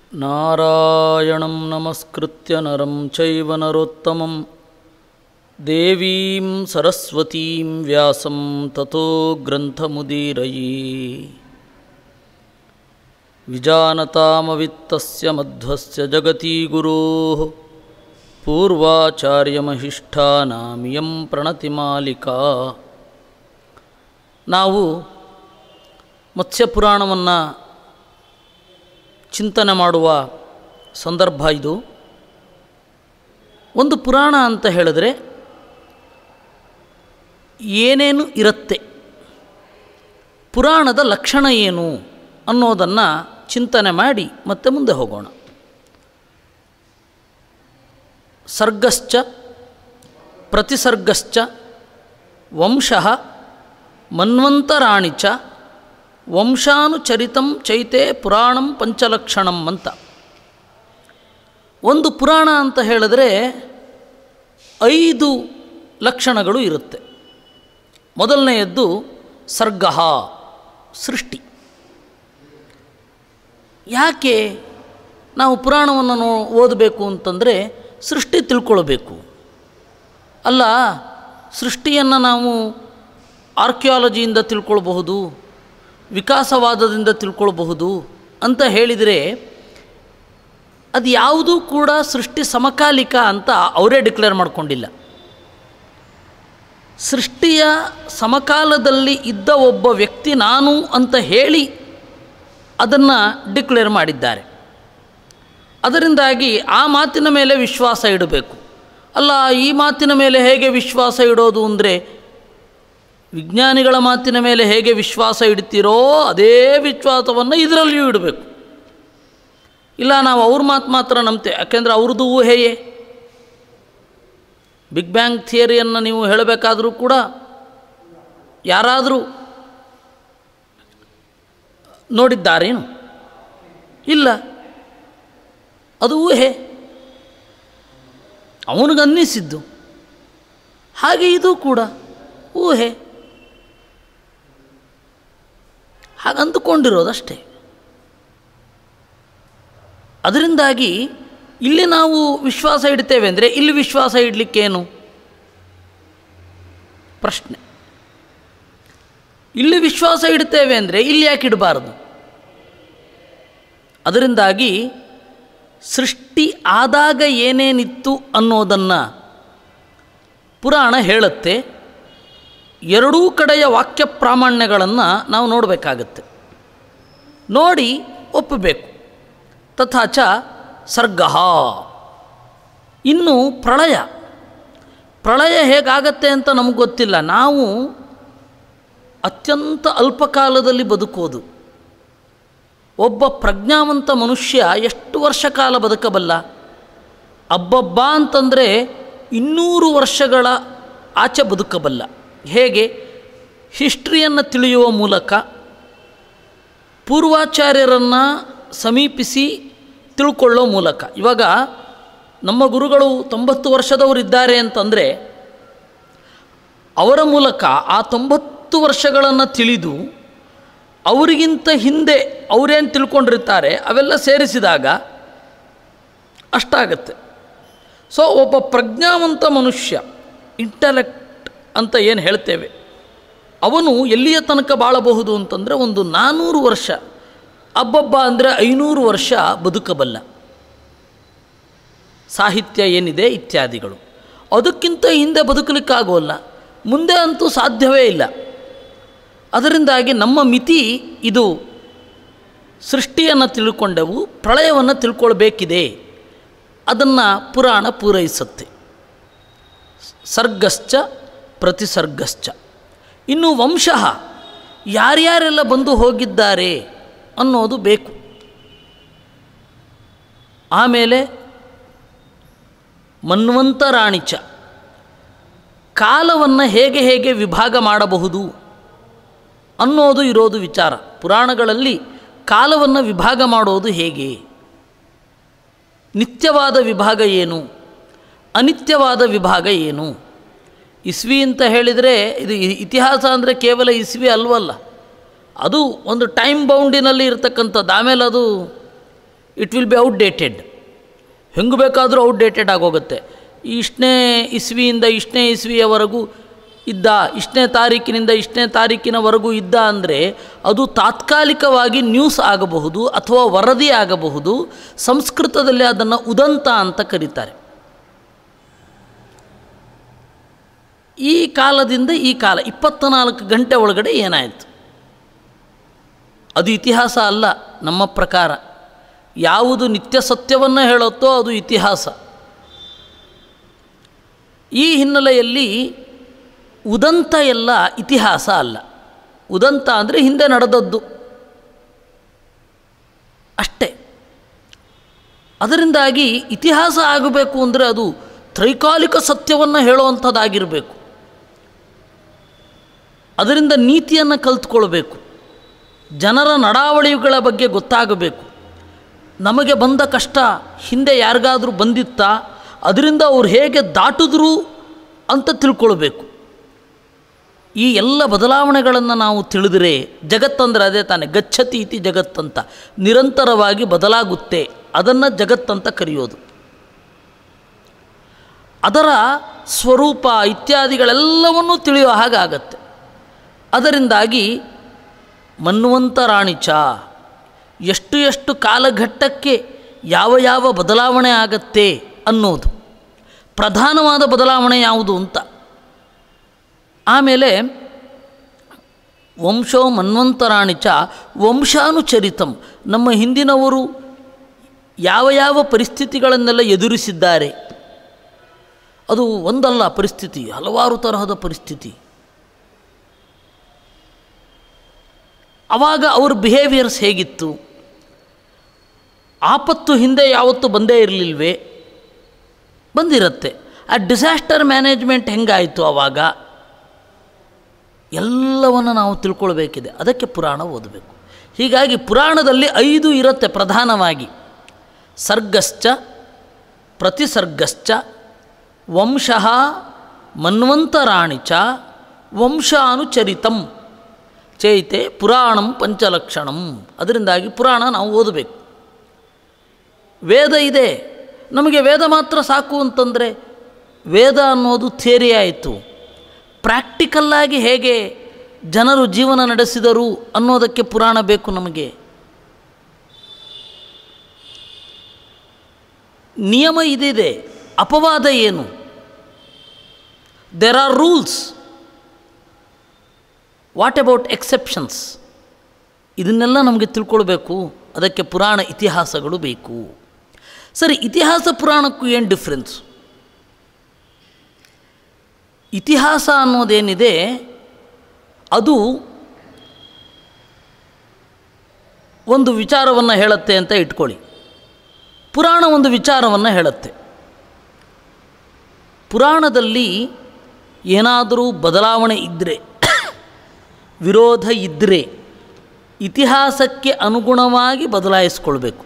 ನಾರಾಯಣಂ ನಮಸ್ಕೃತ್ಯ ನರಂ ಚೈವ ನರೋತ್ತಮಂ ದೇವೀಂ ಸರಸ್ವತೀಂ ವ್ಯಾಸಂ ತಥೋ ಗ್ರಂಥಮುದೀರಯೇ ವಿಜಾನತಾಮವಿತ್ತಸ್ಯ ಮಧ್ವಸ್ಯ ಜಗತಿ ಗುರೋಃ ಪೂರ್ವಾಚಾರ್ಯಮಹಿಷ್ಠಾನಾಮಿಯಂ ಪ್ರಣತಿಮಾಲಿಕಾ ನಾವು ಮತ್ಸ್ಯಪುರಾಣವನ್ನು ಚಿಂತನೆ ಮಾಡುವ ಸಂದರ್ಭ ಇದು ಒಂದು ಪುರಾಣ ಅಂತ ಹೇಳಿದ್ರೆ ಏನೇನು ಇರುತ್ತೆ ಪುರಾಣದ ಲಕ್ಷಣ ಏನು ಅನ್ನೋದನ್ನು ಚಿಂತನೆ ಮಾಡಿ ಮತ್ತೆ ಮುಂದೆ ಹೋಗೋಣ ಸರ್ಗಶ್ಚ ಪ್ರತಿಸರ್ಗಶ್ಚ ವಂಶಃ ಮನ್ವಂತರಾಣಿ ಚ ವಂಶಾನುಚರಿತಂ ಚೈತೆ ಪುರಾಣಂ ಪಂಚಲಕ್ಷಣಂ ಅಂತ ಒಂದು ಪುರಾಣ ಅಂತ ಹೇಳಿದ್ರೆ ಐದು ಲಕ್ಷಣಗಳು ಇರುತ್ತೆ ಮೊದಲನೆಯದ್ದು ಸರ್ಗ ಸೃಷ್ಟಿ ಯಾಕೆ ನಾವು ಪುರಾಣವನ್ನು ನೋ ಓದಬೇಕು ಅಂತಂದರೆ ಸೃಷ್ಟಿ ತಿಳ್ಕೊಳ್ಬೇಕು ಅಲ್ಲ ಸೃಷ್ಟಿಯನ್ನು ನಾವು ಆರ್ಕಿಯಾಲಜಿಯಿಂದ ತಿಳ್ಕೊಳ್ಬಹುದು ವಿಕಾಸವಾದದಿಂದ ತಿಳ್ಕೊಳ್ಬಹುದು ಅಂತ ಹೇಳಿದರೆ ಅದು ಯಾವುದೂ ಕೂಡ ಸೃಷ್ಟಿ ಸಮಕಾಲಿಕ ಅಂತ ಅವರೇ ಡಿಕ್ಲೇರ್ ಮಾಡ್ಕೊಂಡಿಲ್ಲ ಸೃಷ್ಟಿಯ ಸಮಕಾಲದಲ್ಲಿ ಇದ್ದ ಒಬ್ಬ ವ್ಯಕ್ತಿ ನಾನು ಅಂತ ಹೇಳಿ ಅದನ್ನು ಡಿಕ್ಲೇರ್ ಮಾಡಿದ್ದಾರೆ ಅದರಿಂದಾಗಿ ಆ ಮಾತಿನ ಮೇಲೆ ವಿಶ್ವಾಸ ಇಡಬೇಕು ಅಲ್ಲ ಈ ಮಾತಿನ ಮೇಲೆ ಹೇಗೆ ವಿಶ್ವಾಸ ಇಡೋದು ಅಂದರೆ ವಿಜ್ಞಾನಿಗಳ ಮಾತಿನ ಮೇಲೆ ಹೇಗೆ ವಿಶ್ವಾಸ ಇಡ್ತೀರೋ ಅದೇ ವಿಶ್ವಾಸವನ್ನು ಇದರಲ್ಲಿಯೂ ಇಡಬೇಕು ಇಲ್ಲ ನಾವು ಅವ್ರ ಮಾತು ಮಾತ್ರ ನಂಬ್ತೇವೆ ಯಾಕೆಂದರೆ ಅವ್ರದ್ದು ಊಹೆಯೇ ಬಿಗ್ ಬ್ಯಾಂಗ್ ಥಿಯರಿಯನ್ನು ನೀವು ಹೇಳಬೇಕಾದರೂ ಕೂಡ ಯಾರಾದರೂ ನೋಡಿದ್ದಾರೇನು ಇಲ್ಲ ಅದು ಊಹೆ ಅವನಿಗನ್ನಿಸಿದ್ದು ಹಾಗೆ ಇದು ಕೂಡ ಊಹೆ ಹಾಗೆ ಅಂದುಕೊಂಡಿರೋದಷ್ಟೇ ಅದರಿಂದಾಗಿ ಇಲ್ಲಿ ನಾವು ವಿಶ್ವಾಸ ಇಡ್ತೇವೆ ಅಂದರೆ ಇಲ್ಲಿ ವಿಶ್ವಾಸ ಇಡಲಿಕ್ಕೇನು ಪ್ರಶ್ನೆ ಇಲ್ಲಿ ವಿಶ್ವಾಸ ಇಡ್ತೇವೆ ಅಂದರೆ ಇಲ್ಲಿ ಯಾಕೆ ಇಡಬಾರದು ಅದರಿಂದಾಗಿ ಸೃಷ್ಟಿ ಆದಾಗ ಏನೇನಿತ್ತು ಅನ್ನೋದನ್ನು ಪುರಾಣ ಹೇಳುತ್ತೆ ಎರಡೂ ಕಡೆಯ ವಾಕ್ಯ ಪ್ರಾಮಾಣ್ಯಗಳನ್ನು ನಾವು ನೋಡಬೇಕಾಗತ್ತೆ ನೋಡಿ ಒಪ್ಪಬೇಕು ತಥಾಚ ಸರ್ಗ ಇನ್ನು ಪ್ರಳಯ ಪ್ರಳಯ ಹೇಗಾಗತ್ತೆ ಅಂತ ನಮಗೆ ಗೊತ್ತಿಲ್ಲ ನಾವು ಅತ್ಯಂತ ಅಲ್ಪಕಾಲದಲ್ಲಿ ಬದುಕೋದು ಒಬ್ಬ ಪ್ರಜ್ಞಾವಂತ ಮನುಷ್ಯ ಎಷ್ಟು ವರ್ಷ ಕಾಲ ಬದುಕಬಲ್ಲ ಅಬ್ಬಬ್ಬ ಅಂತಂದರೆ ಇನ್ನೂರು ವರ್ಷಗಳ ಆಚೆ ಬದುಕಬಲ್ಲ ಹೇಗೆ ಹಿಸ್ಟ್ರಿಯನ್ನು ತಿಳಿಯುವ ಮೂಲಕ ಪೂರ್ವಾಚಾರ್ಯರನ್ನು ಸಮೀಪಿಸಿ ತಿಳ್ಕೊಳ್ಳೋ ಮೂಲಕ ಇವಾಗ ನಮ್ಮ ಗುರುಗಳು ತೊಂಬತ್ತು ವರ್ಷದವರಿದ್ದಾರೆ ಅಂತಂದರೆ ಅವರ ಮೂಲಕ ಆ ತೊಂಬತ್ತು ವರ್ಷಗಳನ್ನು ತಿಳಿದು ಅವರಿಗಿಂತ ಹಿಂದೆ ಅವರೇನು ತಿಳ್ಕೊಂಡಿರ್ತಾರೆ ಅವೆಲ್ಲ ಸೇರಿಸಿದಾಗ ಅಷ್ಟಾಗತ್ತೆ ಸೊ ಒಬ್ಬ ಪ್ರಜ್ಞಾವಂತ ಮನುಷ್ಯ ಇಂಟಲೆಕ್ಟ್ ಅಂತ ಏನು ಹೇಳ್ತೇವೆ ಅವನು ಎಲ್ಲಿಯ ತನಕ ಬಾಳಬಹುದು ಅಂತಂದರೆ ಒಂದು ನಾನ್ನೂರು ವರ್ಷ ಅಬ್ಬಬ್ಬ ಅಂದರೆ ಐನೂರು ವರ್ಷ ಬದುಕಬಲ್ಲ ಸಾಹಿತ್ಯ ಏನಿದೆ ಇತ್ಯಾದಿಗಳು ಅದಕ್ಕಿಂತ ಹಿಂದೆ ಬದುಕಲಿಕ್ಕಾಗೋಲ್ಲ ಮುಂದೆ ಅಂತೂ ಸಾಧ್ಯವೇ ಇಲ್ಲ ಅದರಿಂದಾಗಿ ನಮ್ಮ ಮಿತಿ ಇದು ಸೃಷ್ಟಿಯನ್ನು ತಿಳ್ಕೊಂಡೆವು ಪ್ರಳಯವನ್ನು ತಿಳ್ಕೊಳ್ಬೇಕಿದೆ ಅದನ್ನು ಪುರಾಣ ಪೂರೈಸುತ್ತೆ ಸರ್ಗಶ್ಚ ಪ್ರತಿಸರ್ಗಶ್ಚ ಇನ್ನು ವಂಶಃ ಯಾರ್ಯಾರೆಲ್ಲ ಬಂದು ಹೋಗಿದ್ದಾರೆ ಅನ್ನೋದು ಬೇಕು ಆಮೇಲೆ ಮನ್ವಂತರಾಣಿಚ ಕಾಲವನ್ನು ಹೇಗೆ ಹೇಗೆ ವಿಭಾಗ ಮಾಡಬಹುದು ಅನ್ನೋದು ಇರೋದು ವಿಚಾರ ಪುರಾಣಗಳಲ್ಲಿ ಕಾಲವನ್ನು ವಿಭಾಗ ಮಾಡೋದು ಹೇಗೆ ನಿತ್ಯವಾದ ವಿಭಾಗ ಏನು ಅನಿತ್ಯವಾದ ವಿಭಾಗ ಏನು ಇಸ್ವಿ ಅಂತ ಹೇಳಿದರೆ ಇದು ಇ- ಇತಿಹಾಸ ಅಂದರೆ ಕೇವಲ ಇಸ್ವಿ ಅಲ್ವಲ್ಲ ಅದು ಒಂದು ಟೈಮ್ ಬೌಂಡಿನಲ್ಲಿ ಇರತಕ್ಕಂಥದ್ದು ಆಮೇಲೆ ಅದು ಇಟ್ ವಿಲ್ ಬಿ ಔಟ್ಡೇಟೆಡ್ ಹೆಂಗೆ ಬೇಕಾದರೂ ಔಟ್ಡೇಟೆಡ್ ಆಗೋಗುತ್ತೆ ಇಷ್ಟನೇ ಇಸ್ವಿಯಿಂದ ಇಷ್ಟನೇ ಇಸ್ವಿಯವರೆಗೂ ಇದ್ದ ಇಷ್ಟನೇ ತಾರೀಕಿನಿಂದ ಇಷ್ಟನೇ ತಾರೀಕಿನವರೆಗೂ ಇದ್ದ ಅಂದರೆ ಅದು ತಾತ್ಕಾಲಿಕವಾಗಿ ನ್ಯೂಸ್ ಆಗಬಹುದು ಅಥವಾ ವರದಿ ಆಗಬಹುದು ಸಂಸ್ಕೃತದಲ್ಲಿ ಅದನ್ನು ಉದಂತ ಅಂತ ಕರೀತಾರೆ ಈ ಕಾಲದಿಂದ ಈ ಕಾಲ ಇಪ್ಪತ್ತ್ನಾಲ್ಕು ಗಂಟೆ ಒಳಗಡೆ ಏನಾಯಿತು ಅದು ಇತಿಹಾಸ ಅಲ್ಲ ನಮ್ಮ ಪ್ರಕಾರ ಯಾವುದು ನಿತ್ಯ ಸತ್ಯವನ್ನು ಹೇಳುತ್ತೋ ಅದು ಇತಿಹಾಸ ಈ ಹಿನ್ನೆಲೆಯಲ್ಲಿ ಉದಂತ ಎಲ್ಲ ಇತಿಹಾಸ ಅಲ್ಲ ಉದಂತ ಅಂದರೆ ಹಿಂದೆ ನಡೆದದ್ದು ಅಷ್ಟೇ ಅದರಿಂದಾಗಿ ಇತಿಹಾಸ ಆಗಬೇಕು ಅಂದರೆ ಅದು ತ್ರೈಕಾಲಿಕ ಸತ್ಯವನ್ನು ಹೇಳುವಂಥದ್ದಾಗಿರಬೇಕು ಅದರಿಂದ ನೀತಿಯನ್ನು ಕಲ್ತ್ಕೊಳ್ಬೇಕು ಜನರ ನಡಾವಳಿಗಳ ಬಗ್ಗೆ ಗೊತ್ತಾಗಬೇಕು ನಮಗೆ ಬಂದ ಕಷ್ಟ ಹಿಂದೆ ಯಾರಿಗಾದರೂ ಬಂದಿತ್ತಾ ಅದರಿಂದ ಅವ್ರು ಹೇಗೆ ದಾಟಿದ್ರು ಅಂತ ತಿಳ್ಕೊಳ್ಬೇಕು ಈ ಎಲ್ಲ ಬದಲಾವಣೆಗಳನ್ನು ನಾವು ತಿಳಿದರೆ ಜಗತ್ತಂದರೆ ಅದೇ ತಾನೆ ಗಚ್ಚತಿ ಇತಿ ಜಗತ್ತಂತ ನಿರಂತರವಾಗಿ ಬದಲಾಗುತ್ತೆ ಅದನ್ನು ಜಗತ್ತಂತ ಕರೆಯೋದು ಅದರ ಸ್ವರೂಪ ಇತ್ಯಾದಿಗಳೆಲ್ಲವನ್ನೂ ತಿಳಿಯೋ ಹಾಗಾಗತ್ತೆ ಅದರಿಂದಾಗಿ ಮನ್ವಂತ ರಾಣಿಚ ಎಷ್ಟು ಎಷ್ಟು ಕಾಲಘಟ್ಟಕ್ಕೆ ಯಾವ ಯಾವ ಬದಲಾವಣೆ ಆಗತ್ತೆ ಅನ್ನೋದು ಪ್ರಧಾನವಾದ ಬದಲಾವಣೆ ಯಾವುದು ಅಂತ ಆಮೇಲೆ ವಂಶೋ ಮನ್ವಂತರಾಣಿಚ ವಂಶಾನುಚರಿತಂ ನಮ್ಮ ಹಿಂದಿನವರು ಯಾವ ಯಾವ ಪರಿಸ್ಥಿತಿಗಳನ್ನೆಲ್ಲ ಎದುರಿಸಿದ್ದಾರೆ ಅದು ಒಂದಲ್ಲ ಪರಿಸ್ಥಿತಿ ಹಲವಾರು ತರಹದ ಪರಿಸ್ಥಿತಿ ಆವಾಗ ಅವ್ರ ಬಿಹೇವಿಯರ್ಸ್ ಹೇಗಿತ್ತು ಆಪತ್ತು ಹಿಂದೆ ಯಾವತ್ತೂ ಬಂದೇ ಇರಲಿಲ್ವೇ ಬಂದಿರುತ್ತೆ ಆ ಡಿಸಾಸ್ಟರ್ ಮ್ಯಾನೇಜ್ಮೆಂಟ್ ಹೆಂಗಾಯಿತು ಆವಾಗ ಎಲ್ಲವನ್ನು ನಾವು ತಿಳ್ಕೊಳ್ಬೇಕಿದೆ ಅದಕ್ಕೆ ಪುರಾಣ ಓದಬೇಕು ಹೀಗಾಗಿ ಪುರಾಣದಲ್ಲಿ ಐದು ಇರುತ್ತೆ ಪ್ರಧಾನವಾಗಿ ಸರ್ಗಶ್ಚ ಪ್ರತಿಸರ್ಗಶ್ಚ ವಂಶಃ ಮನ್ವಂತರಾಣಿ ಚ ವಂಶಾನುಚರಿತಂ ಚೈತೆ ಪುರಾಣಂ ಪಂಚಲಕ್ಷಣಂ ಅದರಿಂದಾಗಿ ಪುರಾಣ ನಾವು ಓದಬೇಕು ವೇದ ಇದೆ ನಮಗೆ ವೇದ ಮಾತ್ರ ಸಾಕು ಅಂತಂದರೆ ವೇದ ಅನ್ನೋದು ಥಿಯರಿ ಆಯಿತು ಪ್ರಾಕ್ಟಿಕಲ್ಲಾಗಿ ಹೇಗೆ ಜನರು ಜೀವನ ನಡೆಸಿದರು ಅನ್ನೋದಕ್ಕೆ ಪುರಾಣ ಬೇಕು ನಮಗೆ ನಿಯಮ ಇದಿದೆ ಅಪವಾದ ಏನು there are rules what about exceptions ಇದನ್ನೆಲ್ಲ ನಮಗೆ ತಿಳ್ಕೊಳ್ಬೇಕು ಅದಕ್ಕೆ ಪುರಾಣ ಇತಿಹಾಸಗಳು ಬೇಕು ಸರಿ ಇತಿಹಾಸ ಪುರಾಣಕ್ಕೂ ಏನು ಡಿಫ್ರೆನ್ಸ್ ಇತಿಹಾಸ ಅನ್ನೋದೇನಿದೆ ಅದು ಒಂದು ವಿಚಾರವನ್ನು ಹೇಳುತ್ತೆ ಅಂತ ಇಟ್ಕೊಳ್ಳಿ ಪುರಾಣ ಒಂದು ವಿಚಾರವನ್ನು ಹೇಳುತ್ತೆ ಪುರಾಣದಲ್ಲಿ ಏನಾದರೂ ಬದಲಾವಣೆ ಇದ್ದರೆ ವಿರೋಧ ಇದ್ದರೆ ಇತಿಹಾಸಕ್ಕೆ ಅನುಗುಣವಾಗಿ ಬದಲಾಯಿಸ್ಕೊಳ್ಬೇಕು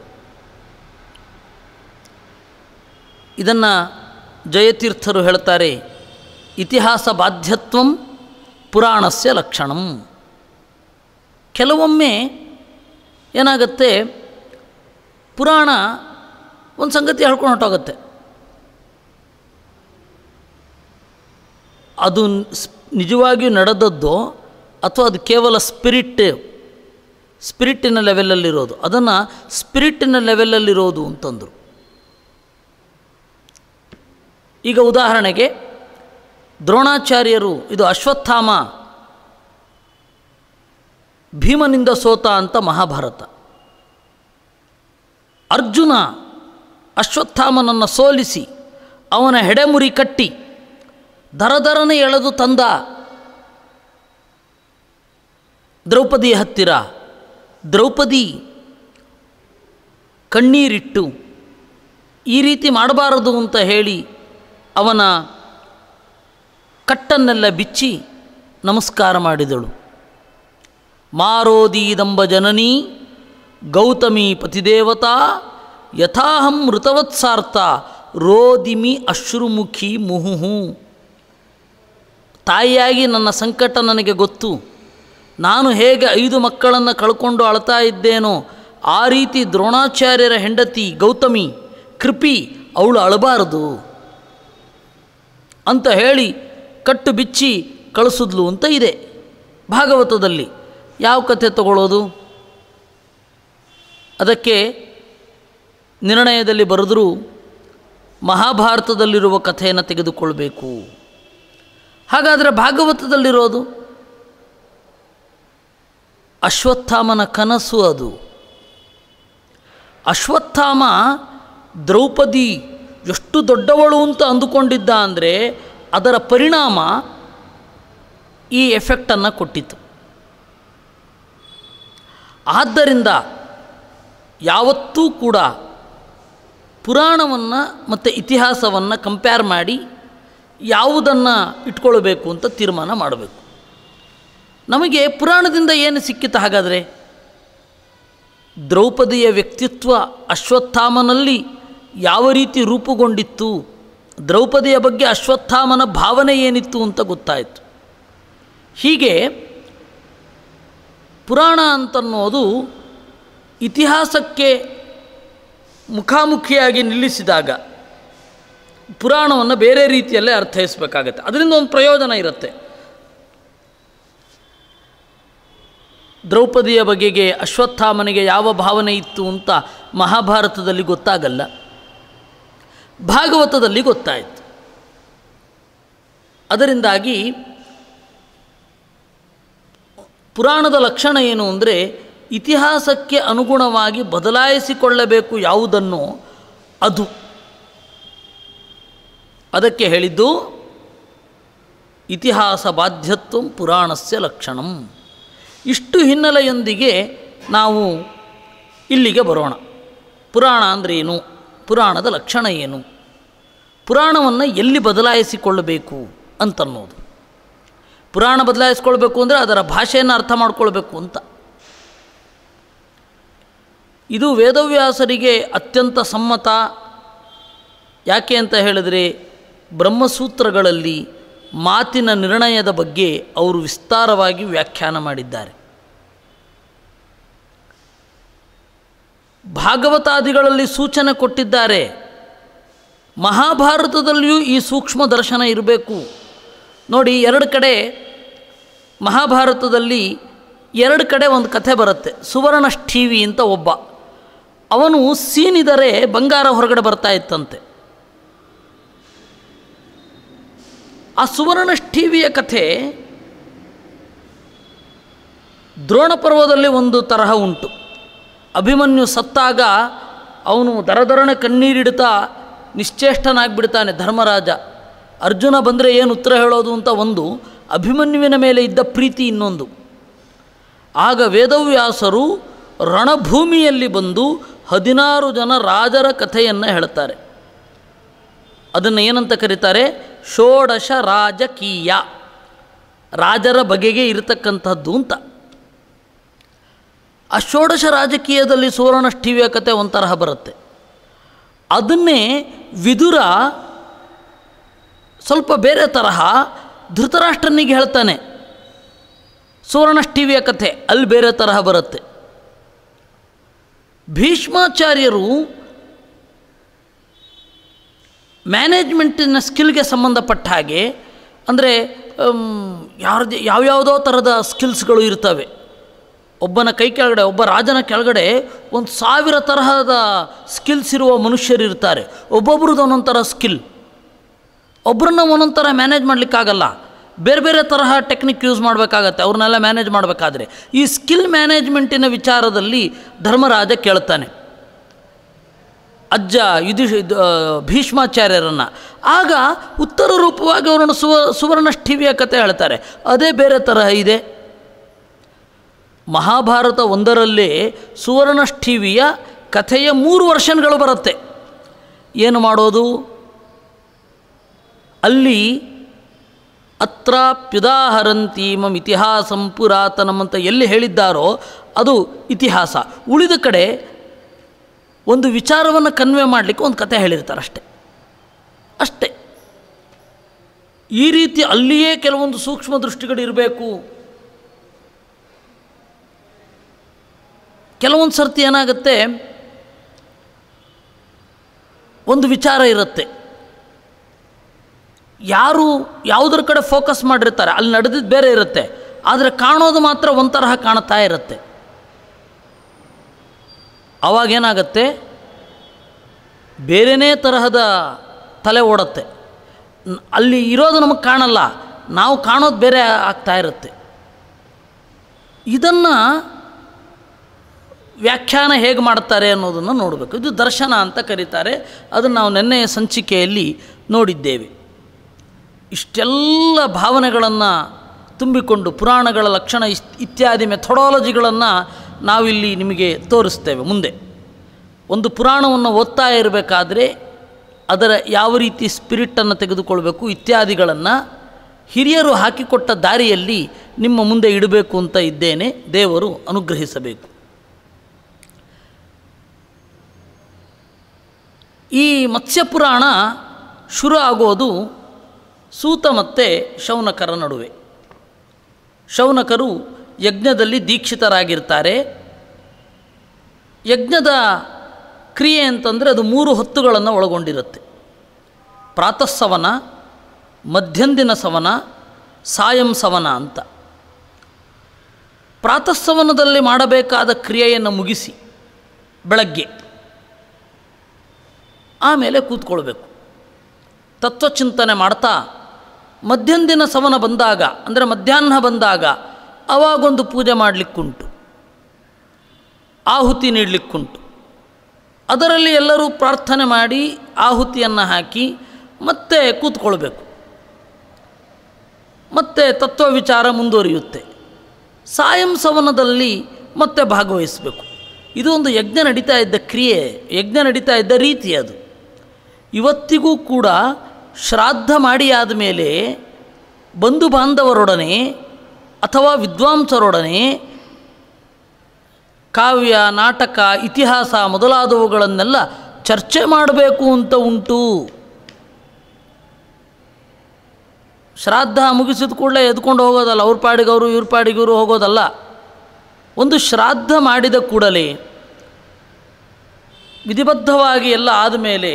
ಇದನ್ನು ಜಯತೀರ್ಥರು ಹೇಳ್ತಾರೆ ಇತಿಹಾಸ ಬಾಧ್ಯತ್ವಂ ಪುರಾಣಸ್ಯ ಲಕ್ಷಣಂ ಕೆಲವೊಮ್ಮೆ ಏನಾಗುತ್ತೆ ಪುರಾಣ ಒಂದು ಸಂಗತಿ ಹೇಳ್ಕೊಂಡು ಹೊಟ್ಟೋಗುತ್ತೆ ಅದು ಸ್- ನಿಜವಾಗಿಯೂ ನಡೆದದ್ದೋ ಅಥವಾ ಅದು ಕೇವಲ ಸ್ಪಿರಿಟ್ ಸ್ಪಿರಿಟ್ಟಿನ ಲೆವೆಲಲ್ಲಿರೋದು ಅದನ್ನು ಸ್ಪಿರಿಟ್ಟಿನ ಲೆವೆಲಲ್ಲಿರೋದು ಅಂತಂದರು ಈಗ ಉದಾಹರಣೆಗೆ ದ್ರೋಣಾಚಾರ್ಯರು ಇದು ಅಶ್ವತ್ಥಾಮ ಭೀಮನಿಂದ ಸೋತ ಅಂತ ಮಹಾಭಾರತ ಅರ್ಜುನ ಅಶ್ವತ್ಥಾಮನನ್ನು ಸೋಲಿಸಿ ಅವನ ಹೆಡೆಮುರಿ ಕಟ್ಟಿ ದರದರನೆ ಎಳೆದು ತಂದ ದ್ರೌಪದಿ ಹತ್ತಿರ ದ್ರೌಪದಿ ಕಣ್ಣೀರಿಟ್ಟು ಈ ರೀತಿ ಮಾಡಬಾರದು ಅಂತ ಹೇಳಿ ಅವನ ಕಟ್ಟನ್ನೆಲ್ಲ ಬಿಚ್ಚಿ ನಮಸ್ಕಾರ ಮಾಡಿದಳು ಮಾರೋದೀದಂಬ ಜನನಿ ಗೌತಮಿ ಪತಿದೇವತಾ ಯಥಾಹಂ ಮೃತವತ್ಸಾರ್ಥ ರೋದಿಮಿ ಅಶ್ರುಮುಖಿ ಮುಹುಹು ತಾಯಿಯಾಗಿ ನನ್ನ ಸಂಕಟ ನನಗೆ ಗೊತ್ತು ನಾನು ಹೇಗೆ ಐದು ಮಕ್ಕಳನ್ನು ಕಳ್ಕೊಂಡು ಅಳ್ತಾ ಇದ್ದೇನೋ ಆ ರೀತಿ ದ್ರೋಣಾಚಾರ್ಯರ ಹೆಂಡತಿ ಗೌತಮಿ ಕೃಪಿ ಅವಳು ಅಳಬಾರದು ಅಂತ ಹೇಳಿ ಕಟ್ಟು ಬಿಚ್ಚಿ ಕಳಿಸಿದ್ಲು ಅಂತ ಇದೆ ಭಾಗವತದಲ್ಲಿ ಯಾವ ಕಥೆ ತಗೊಳ್ಳೋದು ಅದಕ್ಕೆ ನಿರ್ಣಯದಲ್ಲಿ ಬರೆದರೂ ಮಹಾಭಾರತದಲ್ಲಿರುವ ಕಥೆಯನ್ನು ತೆಗೆದುಕೊಳ್ಬೇಕು ಹಾಗಾದರೆ ಭಾಗವತದಲ್ಲಿರೋದು ಅಶ್ವತ್ಥಾಮನ ಕನಸು ಅದು ಅಶ್ವತ್ಥಾಮ ದ್ರೌಪದಿ ಎಷ್ಟು ದೊಡ್ಡವಳು ಅಂತ ಅಂದುಕೊಂಡಿದ್ದ ಅಂದರೆ ಅದರ ಪರಿಣಾಮ ಈ ಎಫೆಕ್ಟನ್ನು ಕೊಟ್ಟಿತು ಆದ್ದರಿಂದ ಯಾವತ್ತೂ ಕೂಡ ಪುರಾಣವನ್ನು ಮತ್ತು ಇತಿಹಾಸವನ್ನು ಕಂಪೇರ್ ಮಾಡಿ ಯಾವುದನ್ನು ಇಟ್ಕೊಳ್ಬೇಕು ಅಂತ ತೀರ್ಮಾನ ಮಾಡಬೇಕು ನಮಗೆ ಪುರಾಣದಿಂದ ಏನು ಸಿಕ್ಕಿತು ಹಾಗಾದರೆ ದ್ರೌಪದಿಯ ವ್ಯಕ್ತಿತ್ವ ಅಶ್ವತ್ಥಾಮನಲ್ಲಿ ಯಾವ ರೀತಿ ರೂಪುಗೊಂಡಿತ್ತು ದ್ರೌಪದಿಯ ಬಗ್ಗೆ ಅಶ್ವತ್ಥಾಮನ ಭಾವನೆ ಏನಿತ್ತು ಅಂತ ಗೊತ್ತಾಯಿತು ಹೀಗೆ ಪುರಾಣ ಅಂತನ್ನೋದು ಇತಿಹಾಸಕ್ಕೆ ಮುಖಾಮುಖಿಯಾಗಿ ನಿಲ್ಲಿಸಿದಾಗ ಪುರಾಣವನ್ನು ಬೇರೆ ರೀತಿಯಲ್ಲೇ ಅರ್ಥೈಸಬೇಕಾಗತ್ತೆ ಅದರಿಂದ ಒಂದು ಪ್ರಯೋಜನ ಇರುತ್ತೆ ದ್ರೌಪದಿಯ ಬಗೆಗೆ ಅಶ್ವತ್ಥಾಮನಿಗೆ ಯಾವ ಭಾವನೆ ಇತ್ತು ಅಂತ ಮಹಾಭಾರತದಲ್ಲಿ ಗೊತ್ತಾಗಲ್ಲ ಭಾಗವತದಲ್ಲಿ ಗೊತ್ತಾಯಿತು ಅದರಿಂದಾಗಿ ಪುರಾಣದ ಲಕ್ಷಣ ಏನು ಅಂದರೆ ಇತಿಹಾಸಕ್ಕೆ ಅನುಗುಣವಾಗಿ ಬದಲಾಯಿಸಿಕೊಳ್ಳಬೇಕು ಯಾವುದನ್ನು ಅದು ಅದಕ್ಕೆ ಹೇಳಿದ್ದು ಇತಿಹಾಸ ಬಾಧ್ಯತ್ವ ಪುರಾಣಸ್ಯ ಲಕ್ಷಣಂ ಇಷ್ಟು ಹಿನ್ನೆಲೆಯೊಂದಿಗೆ ನಾವು ಇಲ್ಲಿಗೆ ಬರೋಣ ಪುರಾಣ ಅಂದರೆ ಏನು ಪುರಾಣದ ಲಕ್ಷಣ ಏನು ಪುರಾಣವನ್ನು ಎಲ್ಲಿ ಬದಲಾಯಿಸಿಕೊಳ್ಳಬೇಕು ಅಂತನ್ನೋದು ಪುರಾಣ ಬದಲಾಯಿಸ್ಕೊಳ್ಬೇಕು ಅಂದರೆ ಅದರ ಭಾಷೆಯನ್ನು ಅರ್ಥ ಮಾಡ್ಕೊಳ್ಬೇಕು ಅಂತ ಇದು ವೇದವ್ಯಾಸರಿಗೆ ಅತ್ಯಂತ ಸಮ್ಮತ ಯಾಕೆ ಅಂತ ಹೇಳಿದರೆ ಬ್ರಹ್ಮಸೂತ್ರಗಳಲ್ಲಿ ಮಾತಿನ ನಿರ್ಣಯದ ಬಗ್ಗೆ ಅವರು ವಿಸ್ತಾರವಾಗಿ ವ್ಯಾಖ್ಯಾನ ಮಾಡಿದ್ದಾರೆ ಭಾಗವತಾದಿಗಳಲ್ಲಿ ಸೂಚನೆ ಕೊಟ್ಟಿದ್ದಾರೆ ಮಹಾಭಾರತದಲ್ಲಿಯೂ ಈ ಸೂಕ್ಷ್ಮ ದರ್ಶನ ಇರಬೇಕು ನೋಡಿ ಎರಡು ಕಡೆ ಮಹಾಭಾರತದಲ್ಲಿ ಎರಡು ಕಡೆ ಒಂದು ಕಥೆ ಬರುತ್ತೆ ಸುವರ್ಣಷ್ಠೀವಿ ಅಂತ ಒಬ್ಬ ಅವನು ಸೀನಿದರೆ ಬಂಗಾರ ಹೊರಗಡೆ ಬರ್ತಾ ಇತ್ತಂತೆ ಆ ಸುವರ್ಣಷ್ಠೀವಿಯ ಕಥೆ ದ್ರೋಣ ಪರ್ವದಲ್ಲಿ ಒಂದು ತರಹ ಉಂಟು ಅಭಿಮನ್ಯು ಸತ್ತಾಗ ಅವನು ದರದರನೆ ಕಣ್ಣೀರಿಡ್ತಾ ನಿಶ್ಚೇಷ್ಟನಾಗ್ಬಿಡ್ತಾನೆ ಧರ್ಮರಾಜ ಅರ್ಜುನ ಬಂದರೆ ಏನು ಉತ್ತರ ಹೇಳೋದು ಅಂತ ಒಂದು ಅಭಿಮನ್ಯುವಿನ ಮೇಲೆ ಇದ್ದ ಪ್ರೀತಿ ಇನ್ನೊಂದು ಆಗ ವೇದವ್ಯಾಸರು ರಣಭೂಮಿಯಲ್ಲಿ ಬಂದು ಹದಿನಾರು ಜನ ರಾಜರ ಕಥೆಯನ್ನು ಹೇಳ್ತಾರೆ ಅದನ್ನು ಏನಂತ ಕರೀತಾರೆ ಷೋಡಶ ರಾಜಕೀಯ ರಾಜರ ಬಗೆಗೆ ಇರತಕ್ಕಂಥದ್ದು ಅಂತ ಆ ಷೋಡಶ ರಾಜಕೀಯದಲ್ಲಿ ಸುವರ್ಣಷ್ಠಿವಿಯ ಕತೆ ಒಂತರಹ ಬರುತ್ತೆ ಅದನ್ನೇ ವಿದುರ ಸ್ವಲ್ಪ ಬೇರೆ ತರಹ ಧೃತರಾಷ್ಟ್ರನಿಗೆ ಹೇಳ್ತಾನೆ ಸುವರ್ಣಷ್ಠಿವಿಯ ಕಥೆ ಅಲ್ಲಿ ಬೇರೆ ತರಹ ಬರುತ್ತೆ ಭೀಷ್ಮಾಚಾರ್ಯರು ಮ್ಯಾನೇಜ್ಮೆಂಟಿನ ಸ್ಕಿಲ್ಗೆ ಸಂಬಂಧಪಟ್ಟ ಹಾಗೆ ಅಂದರೆ ಯಾರ್ದು ಯಾವ್ಯಾವುದೋ ಥರದ ಸ್ಕಿಲ್ಸ್ಗಳು ಇರ್ತವೆ ಒಬ್ಬನ ಕೈ ಕೆಳಗಡೆ ಒಬ್ಬ ರಾಜನ ಕೆಳಗಡೆ ಒಂದು ಸಾವಿರ ತರಹದ ಸ್ಕಿಲ್ಸ್ ಇರುವ ಮನುಷ್ಯರು ಇರ್ತಾರೆ ಒಬ್ಬೊಬ್ರದ್ದು ಒಂದೊಂದು ಥರ ಸ್ಕಿಲ್ ಒಬ್ಬರನ್ನ ಒಂದೊಂದು ಥರ ಮ್ಯಾನೇಜ್ ಮಾಡಲಿಕ್ಕಾಗಲ್ಲ ಬೇರೆ ಬೇರೆ ತರಹ ಟೆಕ್ನಿಕ್ ಯೂಸ್ ಮಾಡಬೇಕಾಗತ್ತೆ ಅವ್ರನ್ನೆಲ್ಲ ಮ್ಯಾನೇಜ್ ಮಾಡಬೇಕಾದ್ರೆ ಈ ಸ್ಕಿಲ್ ಮ್ಯಾನೇಜ್ಮೆಂಟಿನ ವಿಚಾರದಲ್ಲಿ ಧರ್ಮರಾಜ ಕೇಳ್ತಾನೆ ಅಜ್ಜ ಯುಧಿ ಭೀಷ್ಮಾಚಾರ್ಯರನ್ನು ಆಗ ಉತ್ತರ ರೂಪವಾಗಿ ಅವರನ್ನು ಸುವ ಸುವರ್ಣಷ್ಠಿವಿಯ ಕಥೆ ಹೇಳ್ತಾರೆ ಅದೇ ಬೇರೆ ತರಹ ಇದೆ ಮಹಾಭಾರತ ಒಂದರಲ್ಲೇ ಸುವರ್ಣಷ್ಠಿವಿಯ ಕಥೆಯ ಮೂರು ವರ್ಷನ್ಗಳು ಬರುತ್ತೆ ಏನು ಮಾಡೋದು ಅಲ್ಲಿ ಅತ್ರಾಪ್ಯುದಾಹರಂತೀಮಂ ಇತಿಹಾಸಂ ಪುರಾತನಂ ಅಂತ ಎಲ್ಲಿ ಹೇಳಿದ್ದಾರೋ ಅದು ಇತಿಹಾಸ ಉಳಿದ ಕಡೆ ಒಂದು ವಿಚಾರವನ್ನು ಕನ್ವೆ ಮಾಡಲಿಕ್ಕೆ ಒಂದು ಕತೆ ಹೇಳಿರ್ತಾರೆ ಅಷ್ಟೆ ಅಷ್ಟೇ ಈ ರೀತಿ ಅಲ್ಲಿಯೇ ಕೆಲವೊಂದು ಸೂಕ್ಷ್ಮ ದೃಷ್ಟಿಗಳು ಇರಬೇಕು ಕೆಲವೊಂದು ಸರ್ತಿ ಏನಾಗುತ್ತೆ ಒಂದು ವಿಚಾರ ಇರುತ್ತೆ ಯಾರು ಯಾವುದ್ರ ಕಡೆ ಫೋಕಸ್ ಮಾಡಿರ್ತಾರೆ ಅಲ್ಲಿ ನಡೆದಿದ್ದು ಬೇರೆ ಇರುತ್ತೆ ಆದರೆ ಕಾಣೋದು ಮಾತ್ರ ಒಂಥರಹ ಕಾಣ್ತಾ ಇರುತ್ತೆ ಅವಾಗೇನಾಗತ್ತೆ ಬೇರೆಯೇ ತರಹದ ತಲೆ ಓಡತ್ತೆ ನ್- ಅಲ್ಲಿ ಇರೋದು ನಮಗೆ ಕಾಣಲ್ಲ ನಾವು ಕಾಣೋದು ಬೇರೆ ಆಗ್ತಾ ಇರುತ್ತೆ ಇದನ್ನು ವ್ಯಾಖ್ಯಾನ ಹೇಗೆ ಮಾಡ್ತಾರೆ ಅನ್ನೋದನ್ನು ನೋಡಬೇಕು ಇದು ದರ್ಶನ ಅಂತ ಕರೀತಾರೆ ಅದನ್ನು ನಾವು ನಿನ್ನೆಯ ಸಂಚಿಕೆಯಲ್ಲಿ ನೋಡಿದ್ದೇವೆ ಇಷ್ಟೆಲ್ಲ ಭಾವನೆಗಳನ್ನು ತುಂಬಿಕೊಂಡು ಪುರಾಣಗಳ ಲಕ್ಷಣ ಇಸ್ ಇತ್ಯಾದಿ ಮೆಥಡಾಲಜಿಗಳನ್ನು ನಾವಿಲ್ಲಿ ನಿಮಗೆ ತೋರಿಸ್ತೇವೆ ಮುಂದೆ ಒಂದು ಪುರಾಣವನ್ನು ಓದ್ತಾ ಇರಬೇಕಾದ್ರೆ ಅದರ ಯಾವ ರೀತಿ ಸ್ಪಿರಿಟನ್ನು ತೆಗೆದುಕೊಳ್ಬೇಕು ಇತ್ಯಾದಿಗಳನ್ನು ಹಿರಿಯರು ಹಾಕಿಕೊಟ್ಟ ದಾರಿಯಲ್ಲಿ ನಿಮ್ಮ ಮುಂದೆ ಇಡಬೇಕು ಅಂತ ಇದ್ದೇನೆ ದೇವರು ಅನುಗ್ರಹಿಸಬೇಕು ಈ ಮತ್ಸ್ಯಪುರಾಣ ಶುರು ಆಗೋದು ಸೂತ ಮತ್ತು ಶೌನಕರ ನಡುವೆ ಶೌನಕರು ಯಜ್ಞದಲ್ಲಿ ದೀಕ್ಷಿತರಾಗಿರ್ತಾರೆ ಯಜ್ಞದ ಕ್ರಿಯೆ ಅಂತಂದರೆ ಅದು ಮೂರು ಹೊತ್ತುಗಳನ್ನು ಒಳಗೊಂಡಿರುತ್ತೆ ಪ್ರಾತಃಸವನ ಮಧ್ಯಂದಿನ ಸವನ ಸಾಯಂ ಸವನ ಅಂತ ಪ್ರಾತಃಸವನದಲ್ಲಿ ಮಾಡಬೇಕಾದ ಕ್ರಿಯೆಯನ್ನು ಮುಗಿಸಿ ಬೆಳಗ್ಗೆ ಆಮೇಲೆ ಕೂತ್ಕೊಳ್ಬೇಕು ತತ್ವಚಿಂತನೆ ಮಾಡ್ತಾ ಮಧ್ಯಂದಿನ ಸವನ ಬಂದಾಗ ಅಂದರೆ ಮಧ್ಯಾಹ್ನ ಬಂದಾಗ ಅವಾಗೊಂದು ಪೂಜೆ ಮಾಡಲಿಕ್ಕುಂಟು ಆಹುತಿ ನೀಡಲಿಕ್ಕುಂಟು ಅದರಲ್ಲಿ ಎಲ್ಲರೂ ಪ್ರಾರ್ಥನೆ ಮಾಡಿ ಆಹುತಿಯನ್ನು ಹಾಕಿ ಮತ್ತೆ ಕೂತ್ಕೊಳ್ಬೇಕು ಮತ್ತೆ ತತ್ವ ವಿಚಾರ ಮುಂದುವರಿಯುತ್ತೆ ಸಾಯಂ ಸವನದಲ್ಲಿ ಮತ್ತೆ ಭಾಗವಹಿಸಬೇಕು ಇದು ಒಂದು ಯಜ್ಞ ನಡೀತಾ ಇದ್ದ ಕ್ರಿಯೆ ಯಜ್ಞ ನಡೀತಾ ಇದ್ದ ರೀತಿ ಅದು ಇವತ್ತಿಗೂ ಕೂಡ ಶ್ರಾದ್ದ ಮಾಡಿ ಆದಮೇಲೆ ಬಂಧು ಬಾಂಧವರೊಡನೆ ಅಥವಾ ವಿದ್ವಾಂಸರೊಡನೆ ಕಾವ್ಯ ನಾಟಕ ಇತಿಹಾಸ ಮೊದಲಾದವುಗಳನ್ನೆಲ್ಲ ಚರ್ಚೆ ಮಾಡಬೇಕು ಅಂತ ಉಂಟು ಶ್ರಾದ್ದ ಮುಗಿಸಿದ ಕೂಡಲೇ ಎದ್ಕೊಂಡು ಹೋಗೋದಲ್ಲ ಅವ್ರ ಪಾಡಿಗವರು ಇವ್ರ ಪಾಡಿಗವರು ಹೋಗೋದಲ್ಲ ಒಂದು ಶ್ರಾದ್ದ ಮಾಡಿದ ಕೂಡಲೇ ವಿಧಿಬದ್ಧವಾಗಿ ಎಲ್ಲ ಆದಮೇಲೆ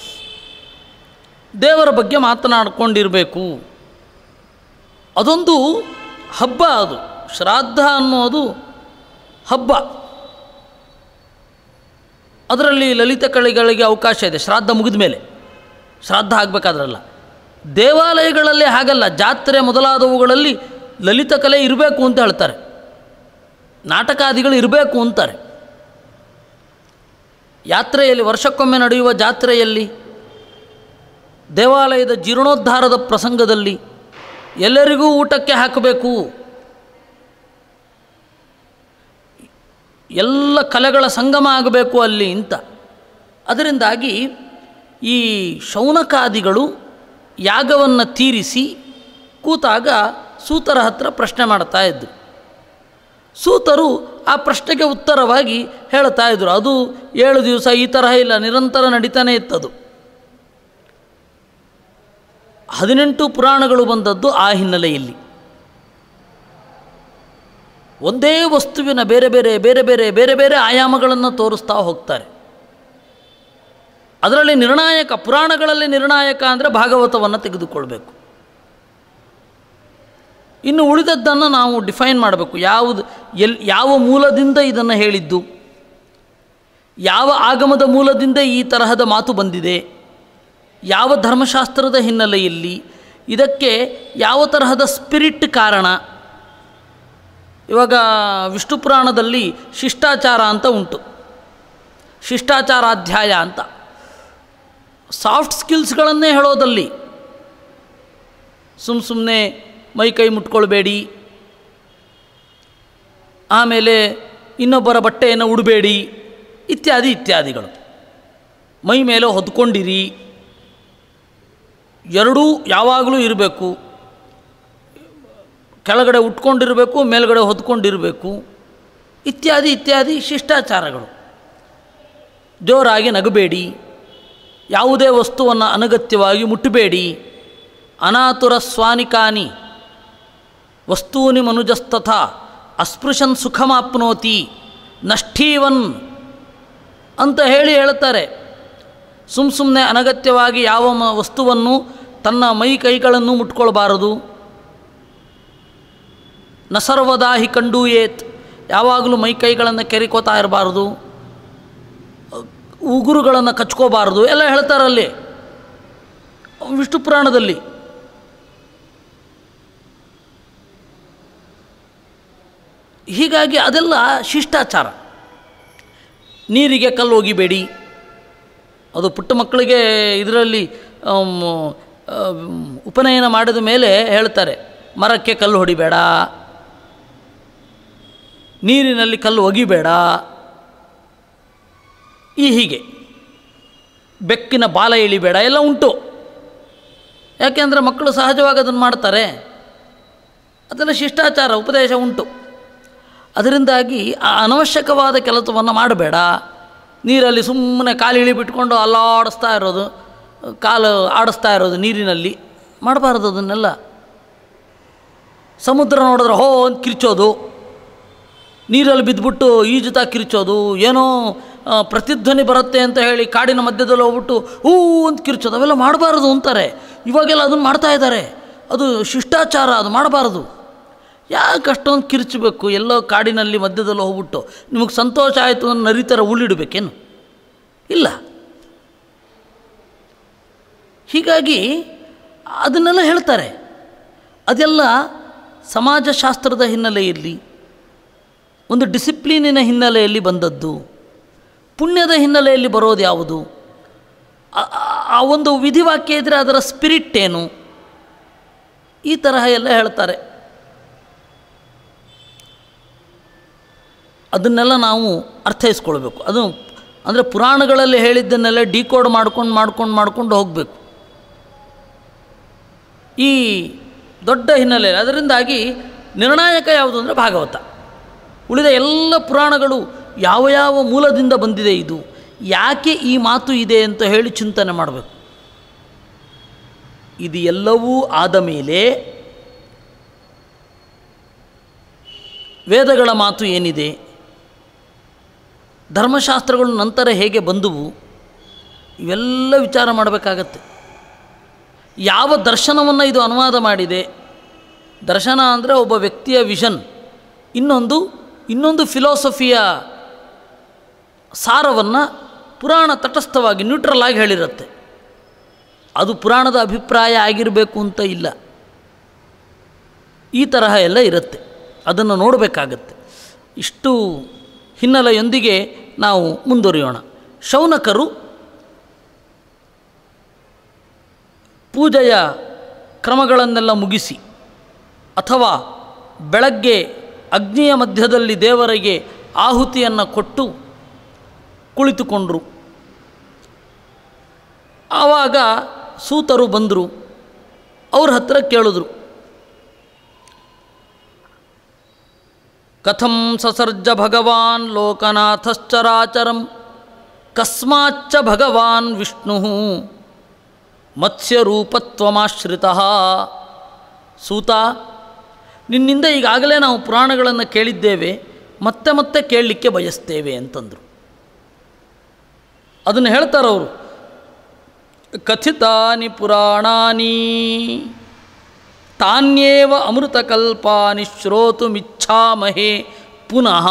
ದೇವರ ಬಗ್ಗೆ ಮಾತನಾಡ್ಕೊಂಡಿರಬೇಕು ಅದೊಂದು ಹಬ್ಬ ಅದು ಶ್ರಾದ್ದ ಅನ್ನೋದು ಹಬ್ಬ ಅದರಲ್ಲಿ ಲಲಿತ ಕಳಿಗಳಿಗೆ ಅವಕಾಶ ಇದೆ ಶ್ರಾದ್ದ ಮುಗಿದ ಮೇಲೆ ಶ್ರಾದ್ದ ಆಗಬೇಕಾದ್ರಲ್ಲ ದೇವಾಲಯಗಳಲ್ಲಿ ಹಾಗಲ್ಲ ಜಾತ್ರೆ ಮೊದಲಾದವುಗಳಲ್ಲಿ ಲಲಿತ ಕಲೆ ಇರಬೇಕು ಅಂತ ಹೇಳ್ತಾರೆ ನಾಟಕಾದಿಗಳು ಇರಬೇಕು ಅಂತಾರೆ ಯಾತ್ರೆಯಲ್ಲಿ ವರ್ಷಕ್ಕೊಮ್ಮೆ ನಡೆಯುವ ಜಾತ್ರೆಯಲ್ಲಿ ದೇವಾಲಯದ ಜೀರ್ಣೋದ್ಧಾರದ ಪ್ರಸಂಗದಲ್ಲಿ ಎಲ್ಲರಿಗೂ ಊಟಕ್ಕೆ ಹಾಕಬೇಕು ಎಲ್ಲ ಕಲೆಗಳ ಸಂಗಮ ಆಗಬೇಕು ಅಲ್ಲಿ ಅಂತ ಅದರಿಂದಾಗಿ ಈ ಶೌನಕಾದಿಗಳು ಯಾಗವನ್ನು ತೀರಿಸಿ ಕೂತಾಗ ಸೂತರ ಹತ್ರ ಪ್ರಶ್ನೆ ಮಾಡ್ತಾ ಇದ್ದರು ಸೂತರು ಆ ಪ್ರಶ್ನೆಗೆ ಉತ್ತರವಾಗಿ ಹೇಳ್ತಾ ಇದ್ದರು ಅದು ಏಳು ದಿವಸ ಈ ತರಹ ಇಲ್ಲ ನಿರಂತರ ನಡೀತಾನೆ ಇತ್ತದು ಹದಿನೆಂಟು ಪುರಾಣಗಳು ಬಂದದ್ದು ಆ ಹಿನ್ನೆಲೆಯಲ್ಲಿ ಒಂದೇ ವಸ್ತುವಿನ ಬೇರೆ ಬೇರೆ ಬೇರೆ ಬೇರೆ ಬೇರೆ ಬೇರೆ ಆಯಾಮಗಳನ್ನು ತೋರಿಸ್ತಾ ಹೋಗ್ತಾರೆ ಅದರಲ್ಲಿ ನಿರ್ಣಾಯಕ ಪುರಾಣಗಳಲ್ಲಿ ನಿರ್ಣಾಯಕ ಅಂದರೆ ಭಾಗವತವನ್ನು ತೆಗೆದುಕೊಳ್ಬೇಕು ಇನ್ನು ಉಳಿದದ್ದನ್ನು ನಾವು ಡಿಫೈನ್ ಮಾಡಬೇಕು ಯಾವುದು ಎಲ್ ಯಾವ ಮೂಲದಿಂದ ಇದನ್ನು ಹೇಳಿದ್ದು ಯಾವ ಆಗಮದ ಮೂಲದಿಂದ ಈ ತರಹದ ಮಾತು ಬಂದಿದೆ ಯಾವ ಧರ್ಮಶಾಸ್ತ್ರದ ಹಿನ್ನೆಲೆಯಲ್ಲಿ ಇದಕ್ಕೆ ಯಾವ ತರಹದ ಸ್ಪಿರಿಟ್ ಕಾರಣ ಇವಾಗ ವಿಷ್ಣು ಪುರಾಣದಲ್ಲಿ ಶಿಷ್ಟಾಚಾರ ಅಂತ ಉಂಟು ಶಿಷ್ಟಾಚಾರಾಧ್ಯಾಯ ಅಂತ ಸಾಫ್ಟ್ ಸ್ಕಿಲ್ಸ್ಗಳನ್ನೇ ಹೇಳೋದಲ್ಲಿ ಸುಮ್ಮ ಸುಮ್ಮನೆ ಮೈ ಕೈ ಮುಟ್ಕೊಳ್ಬೇಡಿ ಆಮೇಲೆ ಇನ್ನೊಬ್ಬರ ಬಟ್ಟೆಯನ್ನು ಉಡಬೇಡಿ ಇತ್ಯಾದಿ ಇತ್ಯಾದಿಗಳು ಮೈ ಮೇಲೆ ಹೊದ್ಕೊಂಡಿರಿ ಎರಡೂ ಯಾವಾಗಲೂ ಇರಬೇಕು ಕೆಳಗಡೆ ಉಟ್ಕೊಂಡಿರಬೇಕು ಮೇಲ್ಗಡೆ ಹೊದ್ಕೊಂಡಿರಬೇಕು ಇತ್ಯಾದಿ ಇತ್ಯಾದಿ ಶಿಷ್ಟಾಚಾರಗಳು ಜೋರಾಗಿ ನಗಬೇಡಿ ಯಾವುದೇ ವಸ್ತುವನ್ನು ಅನಗತ್ಯವಾಗಿ ಮುಟ್ಟಬೇಡಿ ಅನಾತುರ ಸ್ವಾನಿಕಾನಿ ವಸ್ತೂನಿ ಮನುಜಸ್ತಥ ಅಸ್ಪೃಶನ್ ಸುಖಮಾಪ್ನೋತಿ ನಷ್ಠೀವನ್ ಅಂತ ಹೇಳಿ ಹೇಳ್ತಾರೆ ಸುಮ್ಮ ಸುಮ್ಮನೆ ಅನಗತ್ಯವಾಗಿ ಯಾವ ಮ- ವಸ್ತುವನ್ನು ತನ್ನ ಮೈ ಕೈಗಳನ್ನು ಮುಟ್ಕೊಳ್ಬಾರದು ನ ಸರ್ವದಾಹಿ ಕಂಡು ಏತ್ ಯಾವಾಗಲೂ ಮೈ ಕೈಗಳನ್ನು ಕೆರಿಕೋತಾ ಇರಬಾರ್ದು ಉಗುರುಗಳನ್ನು ಕಚ್ಕೋಬಾರ್ದು ಎಲ್ಲ ಹೇಳ್ತಾರಲ್ಲಿ ವಿಷ್ಣು ಪುರಾಣದಲ್ಲಿ ಹೀಗಾಗಿ ಅದೆಲ್ಲ ಶಿಷ್ಟಾಚಾರ ನೀರಿಗೆ ಕಲ್ಲು ಒಗಿಬೇಡಿ ಅದು ಪುಟ್ಟ ಮಕ್ಕಳಿಗೆ ಇದರಲ್ಲಿ ಆಮ್, ಆಮ್, ಉಪನಯನ ಮಾಡಿದ ಮೇಲೆ ಹೇಳ್ತಾರೆ ಮರಕ್ಕೆ ಕಲ್ಲು ಹೊಡಿಬೇಡ ನೀರಿನಲ್ಲಿ ಕಲ್ಲು ಒಗಿಬೇಡ ಈ ಹೀಗೆ ಬೆಕ್ಕಿನ ಬಾಲ ಇಳಿಬೇಡ ಎಲ್ಲ ಉಂಟು ಯಾಕೆಂದರೆ ಮಕ್ಕಳು ಸಹಜವಾಗಿ ಅದನ್ನು ಮಾಡ್ತಾರೆ ಅದೆಲ್ಲ ಶಿಷ್ಟಾಚಾರ ಉಪದೇಶ ಉಂಟು ಅದರಿಂದಾಗಿ ಆ ಅನವಶ್ಯಕವಾದ ಕೆಲಸವನ್ನು ಮಾಡಬೇಡ ನೀರಲ್ಲಿ ಸುಮ್ಮನೆ ಕಾಲು ಇಳಿ ಬಿಟ್ಕೊಂಡು ಅಲ್ಲಾಡಿಸ್ತಾ ಇರೋದು ಕಾಲು ಆಡಿಸ್ತಾ ಇರೋದು ನೀರಿನಲ್ಲಿ ಮಾಡಬಾರ್ದು ಅದನ್ನೆಲ್ಲ ಸಮುದ್ರ ನೋಡಿದ್ರೆ ಹೋ ಅಂತ ಕಿರ್ಚೋದು ನೀರಲ್ಲಿ ಬಿದ್ದುಬಿಟ್ಟು ಈಜುತ್ತಾ ಕಿರ್ಚೋದು ಏನೋ ಆ, ಪ್ರತಿಧ್ವನಿ ಬರುತ್ತೆ ಅಂತ ಹೇಳಿ ಕಾಡಿನ ಮಧ್ಯದಲ್ಲಿ ಹೋಗ್ಬಿಟ್ಟು ಹೂ ಅಂತ ಕಿರ್ಚೋದು ಅವೆಲ್ಲ ಮಾಡಬಾರ್ದು ಅಂತಾರೆ ಇವಾಗೆಲ್ಲ ಅದನ್ನು ಮಾಡ್ತಾ ಇದ್ದಾರೆ ಅದು ಶಿಷ್ಟಾಚಾರ ಅದು ಮಾಡಬಾರ್ದು ಯಾಕೆ ಅಷ್ಟೊಂದು ಕಿರ್ಚಬೇಕು ಎಲ್ಲೋ ಕಾಡಿನಲ್ಲಿ ಮಧ್ಯದಲ್ಲಿ ಹೋಗ್ಬಿಟ್ಟು ನಿಮಗೆ ಸಂತೋಷ ಆಯಿತು ಅಂದ್ರೆ ನರಿತರ ಉಳಿಡ್ಬೇಕೇನು ಇಲ್ಲ ಹೀಗಾಗಿ ಅದನ್ನೆಲ್ಲ ಹೇಳ್ತಾರೆ ಅದೆಲ್ಲ ಸಮಾಜಶಾಸ್ತ್ರದ ಹಿನ್ನೆಲೆಯಲ್ಲಿ ಒಂದು ಡಿಸಿಪ್ಲಿನಿನ ಹಿನ್ನೆಲೆಯಲ್ಲಿ ಬಂದದ್ದು ಪುಣ್ಯದ ಹಿನ್ನೆಲೆಯಲ್ಲಿ ಬರೋದು ಯಾವುದು ಆ- ಆ- ಆ ಒಂದು ವಿಧಿವಾಕ್ಯ ಇದ್ದರೆ ಅದರ ಸ್ಪಿರಿಟ್ ಏನು ಈ ತರಹ ಎಲ್ಲ ಹೇಳ್ತಾರೆ ಅದನ್ನೆಲ್ಲ ನಾವು ಅರ್ಥೈಸ್ಕೊಳ್ಬೇಕು ಅದು ಅಂದರೆ ಪುರಾಣಗಳಲ್ಲಿ ಹೇಳಿದ್ದನ್ನೆಲ್ಲ ಡಿಕೋಡ್ ಮಾಡ್ಕೊಂಡು ಮಾಡ್ಕೊಂಡು ಮಾಡ್ಕೊಂಡು ಹೋಗಬೇಕು ಈ ದೊಡ್ಡ ಹಿನ್ನೆಲೆ ಅದರಿಂದಾಗಿ ನಿರ್ಣಾಯಕ ಯಾವುದು ಅಂದರೆ ಭಾಗವತ ಉಳಿದ ಎಲ್ಲ ಪುರಾಣಗಳು ಯಾವ ಯಾವ ಮೂಲದಿಂದ ಬಂದಿದೆ ಇದು ಯಾಕೆ ಈ ಮಾತು ಇದೆ ಅಂತ ಹೇಳಿ ಚಿಂತನೆ ಮಾಡಬೇಕು ಇದು ಎಲ್ಲವೂ ಆದ ಮೇಲೆ ವೇದಗಳ ಮಾತು ಏನಿದೆ ಧರ್ಮಶಾಸ್ತ್ರಗಳು ನಂತರ ಹೇಗೆ ಬಂದುವು ಇವೆಲ್ಲ ವಿಚಾರ ಮಾಡಬೇಕಾಗತ್ತೆ ಯಾವ ದರ್ಶನವನ್ನು ಇದು ಅನುವಾದ ಮಾಡಿದೆ ದರ್ಶನ ಅಂದರೆ ಒಬ್ಬ ವ್ಯಕ್ತಿಯ ವಿಷನ್ ಇನ್ನೊಂದು ಇನ್ನೊಂದು ಫಿಲಾಸಫಿಯ ಸಾರವನ್ನು ಪುರಾಣ ತಟಸ್ಥವಾಗಿ ನ್ಯೂಟ್ರಲ್ ಆಗಿ ಹೇಳಿರುತ್ತೆ ಅದು ಪುರಾಣದ ಅಭಿಪ್ರಾಯ ಆಗಿರಬೇಕು ಅಂತ ಇಲ್ಲ ಈ ತರಹ ಎಲ್ಲ ಇರುತ್ತೆ ಅದನ್ನು ನೋಡಬೇಕಾಗತ್ತೆ ಇಷ್ಟು ಹಿನ್ನೆಲೆಯೊಂದಿಗೆ ನಾವು ಮುಂದುವರಿಯೋಣ ಶೌನಕರು ಪೂಜೆಯ ಕ್ರಮಗಳನ್ನೆಲ್ಲ ಮುಗಿಸಿ ಅಥವಾ ಬೆಳಗ್ಗೆ ಅಗ್ನಿಯ ಮಧ್ಯದಲ್ಲಿ ದೇವರಿಗೆ ಆಹುತಿಯನ್ನು ಕೊಟ್ಟು ಕುಳಿತುಕೊಂಡರು ಆವಾಗ ಸೂತರು ಬಂದರು ಅವ್ರ ಹತ್ರ ಕೇಳಿದ್ರು ಕಥಂ ಸಸರ್ಜ ಭಗವಾನ್ ಲೋಕನಾಥಶ್ಚರಾಚರಂ ಕಸ್ಮಾಚ್ಚ ಭಗವಾನ್ ವಿಷ್ಣು ಮತ್ಸ್ಯರೂಪತ್ವಮಾಶ್ರಿತ ಸೂತ ನಿನ್ನಿಂದ ಈಗಾಗಲೇ ನಾವು ಪುರಾಣಗಳನ್ನು ಕೇಳಿದ್ದೇವೆ ಮತ್ತೆ ಮತ್ತೆ ಕೇಳಲಿಕ್ಕೆ ಬಯಸ್ತೇವೆ ಅಂತಂದರು ಅದನ್ನು ಹೇಳ್ತಾರವರು ಕಥಿತಾನಿ ಪುರಾಣಾನಿ ತಾನ್ಯೇವ ಅಮೃತಕಲ್ಪಾನಿ ಶ್ರೋತುಮಿಚ್ಛಾಮಹೇ ಪುನಃ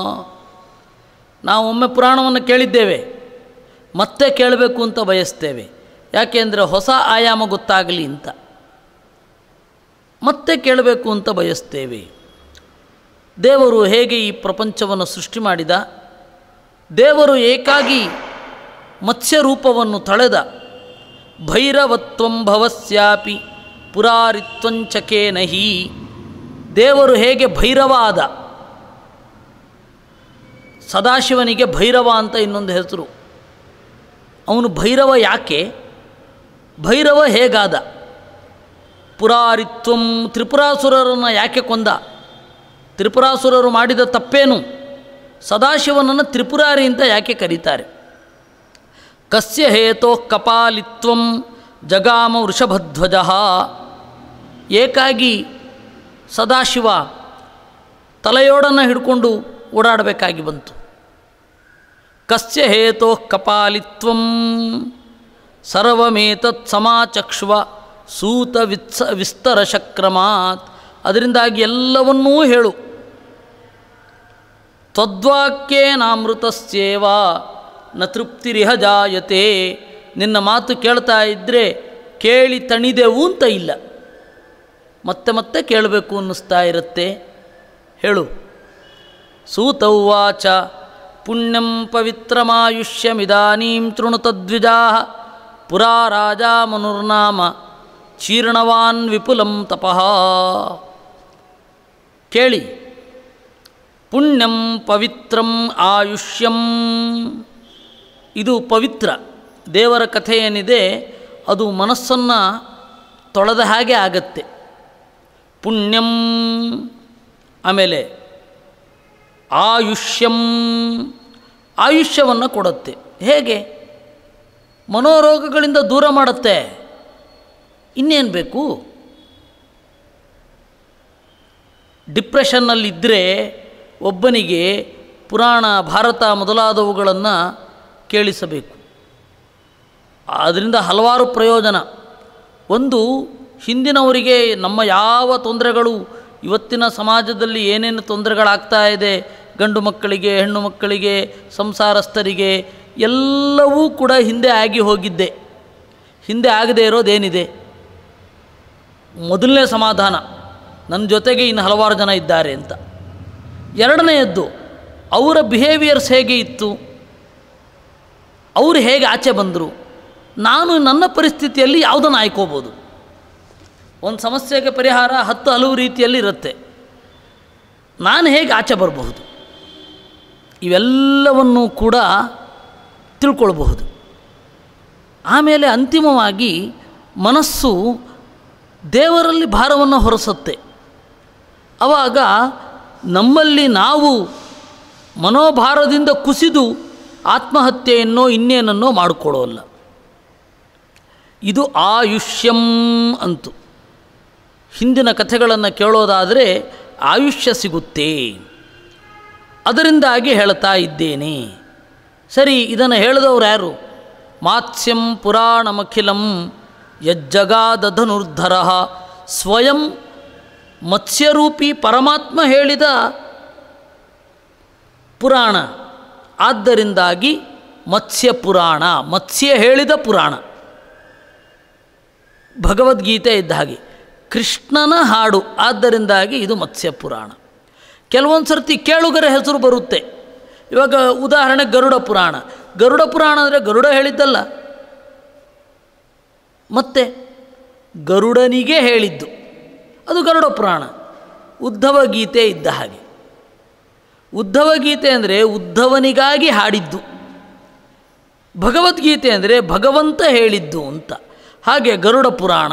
ನಾವು ಒಮ್ಮೆ ಪುರಾಣವನ್ನು ಕೇಳಿದ್ದೇವೆ ಮತ್ತೆ ಕೇಳಬೇಕು ಅಂತ ಬಯಸ್ತೇವೆ ಯಾಕೆಂದರೆ ಹೊಸ ಆಯಾಮ ಗೊತ್ತಾಗಲಿ ಅಂತ ಮತ್ತೆ ಕೇಳಬೇಕು ಅಂತ ಬಯಸ್ತೇವೆ ದೇವರು ಹೇಗೆ ಈ ಪ್ರಪಂಚವನ್ನು ಸೃಷ್ಟಿ ಮಾಡಿದ ದೇವರು ಏಕಾಗಿ ಮತ್ಸ್ಯ ರೂಪವನ್ನು ತಳೆದ ಭೈರವತ್ವಂ ಭವಸ್ಯಾಪಿ ಪುರಾರಿತ್ವಂಚಕೇ ನಹಿ ದೇವರು ಹೇಗೆ ಭೈರವ ಆದ ಸದಾಶಿವನಿಗೆ ಭೈರವ ಅಂತ ಇನ್ನೊಂದು ಹೆಸರು ಅವನು ಭೈರವ ಯಾಕೆ ಭೈರವ ಹೇಗಾದ ಪುರಾರಿತ್ವಂ ತ್ರಿಪುರಾಸುರರನ್ನು ಯಾಕೆ ಕೊಂದ ತ್ರಿಪುರಾಸುರರು ಮಾಡಿದ ತಪ್ಪೇನು ಸದಾಶಿವನನ್ನು ತ್ರಿಪುರಾರಿ ಅಂತ ಯಾಕೆ ಕರೀತಾರೆ ಕಸ್ಯ ಹೇತೋ ಕಪಾಲಿತ್ವಂ ಜಗಾಮ ವೃಷಭಧ್ವಜ ಏಕಾಗಿ ಸದಾಶಿವ ತಲೆಯೋಡನ್ನು ಹಿಡ್ಕೊಂಡು ಓಡಾಡಬೇಕಾಗಿ ಬಂತು ಕಸ್ಯ ಹೇತೋ ಕಪಾಲಿತ್ವಂ ಸರ್ವಮೇತತ್ ಸಮಾಚಕ್ಷ್ವ ಸೂತ ವಿತ್ಸ ವಿಸ್ತರ ಶಕ್ರಮಾತ್ ಅದರಿಂದಾಗಿ ಎಲ್ಲವನ್ನೂ ಹೇಳು ತ್ವದ್ವಾಕ್ಯೇನಾಮೃತಸ್ಯೇವ ನ ತೃಪ್ತಿರಿಹ ಜಾಯತೆ ನಿನ್ನ ಮಾತು ಕೇಳ್ತಾ ಇದ್ದರೆ ಕೇಳಿ ತಣಿದೆವು ಅಂತ ಇಲ್ಲ ಮತ್ತೆ ಮತ್ತೆ ಕೇಳಬೇಕು ಅನ್ನಿಸ್ತಾ ಇರುತ್ತೆ ಹೇಳು ಸೂತೌವಾಚ ಪುಣ್ಯಂ ಪವಿತ್ರಮಾಯುಷ್ಯಮಿದಾನೀಂ ತೃಣುತದ್ವಿಜಾ ಪುರಾ ರಾಜ ಮನುರ್ನಾಮ ಚೀರ್ಣವಾನ್ ವಿಪುಲಂ ತಪಃ ಕೇಳಿ ಪುಣ್ಯಂ ಪವಿತ್ರಂ ಆಯುಷ್ಯಂ ಇದು ಪವಿತ್ರ ದೇವರ ಕಥೆ ಏನಿದೆ ಅದು ಮನಸ್ಸನ್ನು ತೊಳೆದ ಹಾಗೆ ಆಗತ್ತೆ ಪುಣ್ಯಂ ಆಮೇಲೆ ಆಯುಷ್ಯಂ ಆಯುಷ್ಯವನ್ನು ಕೊಡುತ್ತೆ ಹೇಗೆ ಮನೋರೋಗಗಳಿಂದ ದೂರ ಮಾಡುತ್ತೆ ಇನ್ನೇನು ಬೇಕು ಡಿಪ್ರೆಷನ್ನಲ್ಲಿದ್ದರೆ ಒಬ್ಬನಿಗೆ ಪುರಾಣ ಭಾರತ ಮೊದಲಾದವುಗಳನ್ನು ಕೇಳಿಸಬೇಕು ಅದರಿಂದ ಹಲವಾರು ಪ್ರಯೋಜನ ಒಂದು ಹಿಂದಿನವರಿಗೆ ನಮ್ಮ ಯಾವ ತೊಂದರೆಗಳು ಇವತ್ತಿನ ಸಮಾಜದಲ್ಲಿ ಏನೇನು ತೊಂದರೆಗಳಾಗ್ತಾ ಇದೆ ಗಂಡು ಮಕ್ಕಳಿಗೆ ಹೆಣ್ಣು ಮಕ್ಕಳಿಗೆ ಸಂಸಾರಸ್ಥರಿಗೆ ಎಲ್ಲವೂ ಕೂಡ ಹಿಂದೆ ಆಗಿ ಹೋಗಿದ್ದೆ ಹಿಂದೆ ಆಗದೆ ಇರೋದೇನಿದೆ ಮೊದಲನೇ ಸಮಾಧಾನ ನನ್ನ ಜೊತೆಗೆ ಇನ್ನು ಹಲವಾರು ಜನ ಇದ್ದಾರೆ ಅಂತ ಎರಡನೆಯದ್ದು ಅವರ ಬಿಹೇವಿಯರ್ಸ್ ಹೇಗೆ ಇತ್ತು ಅವರು ಹೇಗೆ ಆಚೆ ಬಂದರು ನಾನು ನನ್ನ ಪರಿಸ್ಥಿತಿಯಲ್ಲಿ ಯಾವುದನ್ನು ಆಯ್ಕೋಬೋದು ಒಂದು ಸಮಸ್ಯೆಗೆ ಪರಿಹಾರ ಹತ್ತು ಹಲವು ರೀತಿಯಲ್ಲಿ ಇರುತ್ತೆ ನಾನು ಹೇಗೆ ಆಚೆ ಬರಬಹುದು ಇವೆಲ್ಲವನ್ನೂ ಕೂಡ ತಿಳ್ಕೊಳ್ಬಹುದು ಆಮೇಲೆ ಅಂತಿಮವಾಗಿ ಮನಸ್ಸು ದೇವರಲ್ಲಿ ಭಾರವನ್ನು ಹೊರಿಸುತ್ತೆ ಆವಾಗ ನಮ್ಮಲ್ಲಿ ನಾವು ಮನೋಭಾರದಿಂದ ಕುಸಿದು ಆತ್ಮಹತ್ಯೆಯನ್ನೋ ಇನ್ನೇನನ್ನೋ ಮಾಡಿಕೊಳ್ಳೋಲ್ಲ ಇದು ಆಯುಷ್ಯಂ ಅಂತು ಹಿಂದಿನ ಕಥೆಗಳನ್ನು ಕೇಳೋದಾದರೆ ಆಯುಷ್ಯ ಸಿಗುತ್ತೆ ಅದರಿಂದಾಗಿ ಹೇಳ್ತಾ ಇದ್ದೇನೆ ಸರಿ ಇದನ್ನು ಹೇಳಿದವರು ಯಾರು ಮಾತ್ಸ್ಯಂ ಪುರಾಣಮಖಿಲಂ ಯಜ್ಜಗಾದಧನುರ್ಧರ ಸ್ವಯಂ ಮತ್ಸ್ಯರೂಪಿ ಪರಮಾತ್ಮ ಹೇಳಿದ ಪುರಾಣ ಆದ್ದರಿಂದಾಗಿ ಮತ್ಸ್ಯ ಪುರಾಣ ಮತ್ಸ್ಯ ಹೇಳಿದ ಪುರಾಣ ಭಗವದ್ಗೀತೆ ಇದ್ದ ಹಾಗೆ ಕೃಷ್ಣನ ಹಾಡು ಆದ್ದರಿಂದಾಗಿ ಇದು ಮತ್ಸ್ಯ ಪುರಾಣ ಕೆಲವೊಂದು ಸರ್ತಿ ಕೇಳುಗರ ಹೆಸರು ಬರುತ್ತೆ ಇವಾಗ ಉದಾಹರಣೆ ಗರುಡ ಪುರಾಣ ಗರುಡ ಪುರಾಣ ಅಂದರೆ ಗರುಡ ಹೇಳಿದ್ದಲ್ಲ ಮತ್ತೆ ಗರುಡನಿಗೆ ಹೇಳಿದ್ದು ಅದು ಗರುಡ ಪುರಾಣ ಉದ್ಧವ ಗೀತೆ ಇದ್ದ ಹಾಗೆ ಉದ್ಧವ ಗೀತೆ ಅಂದರೆ ಉದ್ಧವನಿಗಾಗಿ ಹಾಡಿದ್ದು ಭಗವದ್ಗೀತೆ ಅಂದರೆ ಭಗವಂತ ಹೇಳಿದ್ದು ಅಂತ ಹಾಗೆ ಗರುಡ ಪುರಾಣ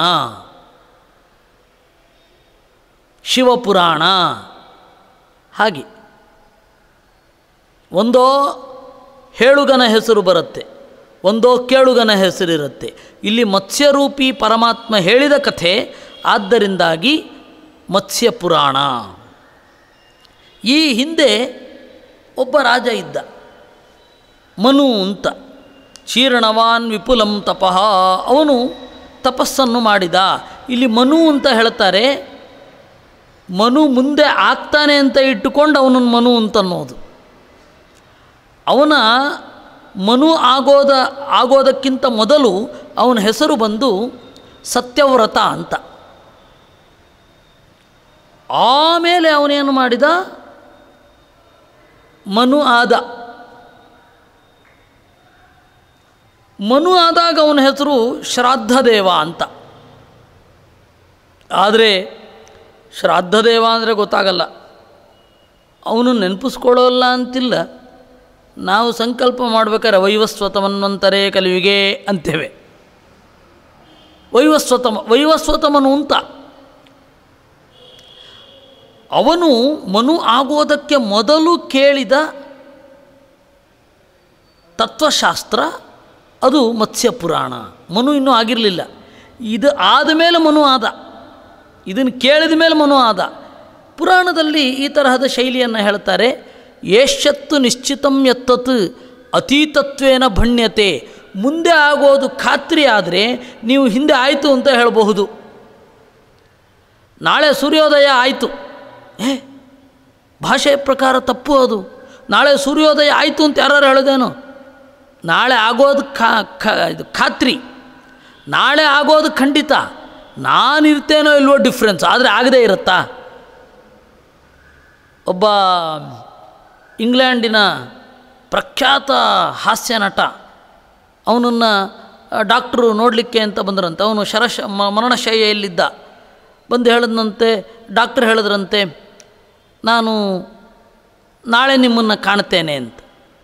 ಶಿವಪುರಾಣ ಹಾಗೆ ಒಂದೋ ಹೇಳುಗನ ಹೆಸರು ಬರುತ್ತೆ ಒಂದೋ ಕೇಳುಗನ ಹೆಸರಿರುತ್ತೆ ಇಲ್ಲಿ ಮತ್ಸ್ಯರೂಪಿ ಪರಮಾತ್ಮ ಹೇಳಿದ ಕಥೆ ಆದ್ದರಿಂದಾಗಿ ಮತ್ಸ್ಯ ಪುರಾಣ ಈ ಹಿಂದೆ ಒಬ್ಬ ರಾಜ ಇದ್ದ ಮನು ಅಂತ ಚೀರ್ಣವಾನ್ ವಿಪುಲಂ ತಪಃ ಅವನು ತಪಸ್ಸನ್ನು ಮಾಡಿದ ಇಲ್ಲಿ ಮನು ಅಂತ ಹೇಳ್ತಾರೆ ಮನು ಮುಂದೆ ಆಗ್ತಾನೆ ಅಂತ ಇಟ್ಟುಕೊಂಡು ಅವನನ್ನು ಮನು ಅಂತ ಅನ್ನೋದು ಅವನ ಮನು ಆಗೋದ ಆಗೋದಕ್ಕಿಂತ ಮೊದಲು ಅವನ ಹೆಸರು ಬಂದು ಸತ್ಯವ್ರತ ಅಂತ ಆಮೇಲೆ ಅವನೇನು ಮಾಡಿದ ಮನು ಆದ ಮನು ಆದಾಗ ಅವನ ಹೆಸರು ಶ್ರಾದ್ದದೇವ ಅಂತ ಆದರೆ ಶ್ರಾದ್ದದೇವ ಅಂದರೆ ಗೊತ್ತಾಗಲ್ಲ ಅವನು ನೆನಪಿಸ್ಕೊಳ್ಳೋಲ್ಲ ಅಂತಿಲ್ಲ ನಾವು ಸಂಕಲ್ಪ ಮಾಡ್ಬೇಕಾದ್ರೆ ವೈವಸ್ವತಮನ್ವಂತರೇ ಕಲಿವಿಗೆ ಅಂತೇವೆ ವೈವಸ್ವತಮ ವೈವಸ್ವತಮನು ಅಂತ ಅವನು ಮನು ಆಗೋದಕ್ಕೆ ಮೊದಲು ಕೇಳಿದ ತತ್ವಶಾಸ್ತ್ರ ಅದು ಮತ್ಸ್ಯ ಪುರಾಣ ಮನು ಇನ್ನೂ ಆಗಿರಲಿಲ್ಲ ಇದು ಆದ ಮೇಲೆ ಮನು ಆದ ಇದನ್ನು ಕೇಳಿದ ಮೇಲೆ ಮನು ಆದ ಪುರಾಣದಲ್ಲಿ ಈ ತರಹದ ಶೈಲಿಯನ್ನು ಹೇಳ್ತಾರೆ ಏಷ್ಯತ್ತು ನಿಶ್ಚಿತಂ ಯತ್ತತ್ ಅತೀತತ್ವೇನ ಭಣ್ಯತೆ ಮುಂದೆ ಆಗೋದು ಖಾತ್ರಿ ಆದರೆ ನೀವು ಹಿಂದೆ ಆಯಿತು ಅಂತ ಹೇಳಬಹುದು ನಾಳೆ ಸೂರ್ಯೋದಯ ಆಯಿತು ಏ ಭಾಷೆ ಪ್ರಕಾರ ತಪ್ಪು ಅದು ನಾಳೆ ಸೂರ್ಯೋದಯ ಆಯಿತು ಅಂತ ಯಾರು ಹೇಳೋದೇನು ನಾಳೆ ಆಗೋದು ಖಾ ಖ ಇದು ಖಾತ್ರಿ ನಾಳೆ ಆಗೋದು ಖಂಡಿತ ನಾನಿರ್ತೇನೋ ಇಲ್ವೋ ಡಿಫ್ರೆನ್ಸ್ ಆದರೆ ಆಗದೇ ಇರುತ್ತಾ ಒಬ್ಬ ಇಂಗ್ಲೆಂಡಿನ ಪ್ರಖ್ಯಾತ ಹಾಸ್ಯ ನಟ ಅವನನ್ನು ಡಾಕ್ಟ್ರು ನೋಡಲಿಕ್ಕೆ ಅಂತ ಬಂದರಂತೆ ಅವನು ಶರಶ ಮ- ಮರಣಶಯ್ಯೆಯಲ್ಲಿದ್ದ ಬಂದು ಹೇಳಿದಂತೆ ಡಾಕ್ಟ್ರ್ ಹೇಳಿದ್ರಂತೆ ನಾನು ನಾಳೆ ನಿಮ್ಮನ್ನು ಕಾಣ್ತೇನೆ ಅಂತ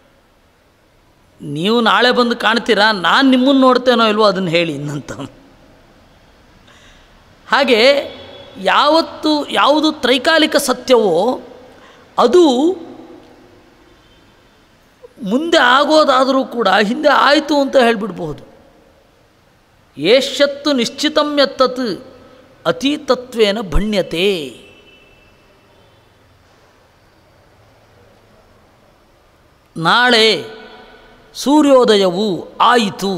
ನೀವು ನಾಳೆ ಬಂದು ಕಾಣ್ತೀರಾ ನಾನು ನಿಮ್ಮನ್ನು ನೋಡ್ತೇನೋ ಇಲ್ವೋ ಅದನ್ನು ಹೇಳಿ ಇನ್ನಂತ ಹಾಗೆ ಯಾವತ್ತು ಯಾವುದು ತ್ರೈಕಾಲಿಕ ಸತ್ಯವೋ ಅದು ಮುಂದೆ ಆಗೋದಾದರೂ ಕೂಡ ಹಿಂದೆ ಆಯಿತು ಅಂತ ಹೇಳಿಬಿಡ್ಬಹುದು ಏಷ್ಯತ್ತು ನಿಶ್ಚಿತಂ ಯತ್ತತ್ ಅತೀತತ್ವೇನ ಭಣ್ಯತೆ ನಾಳೆ ಸೂರ್ಯೋದಯವು ಆಯಿತು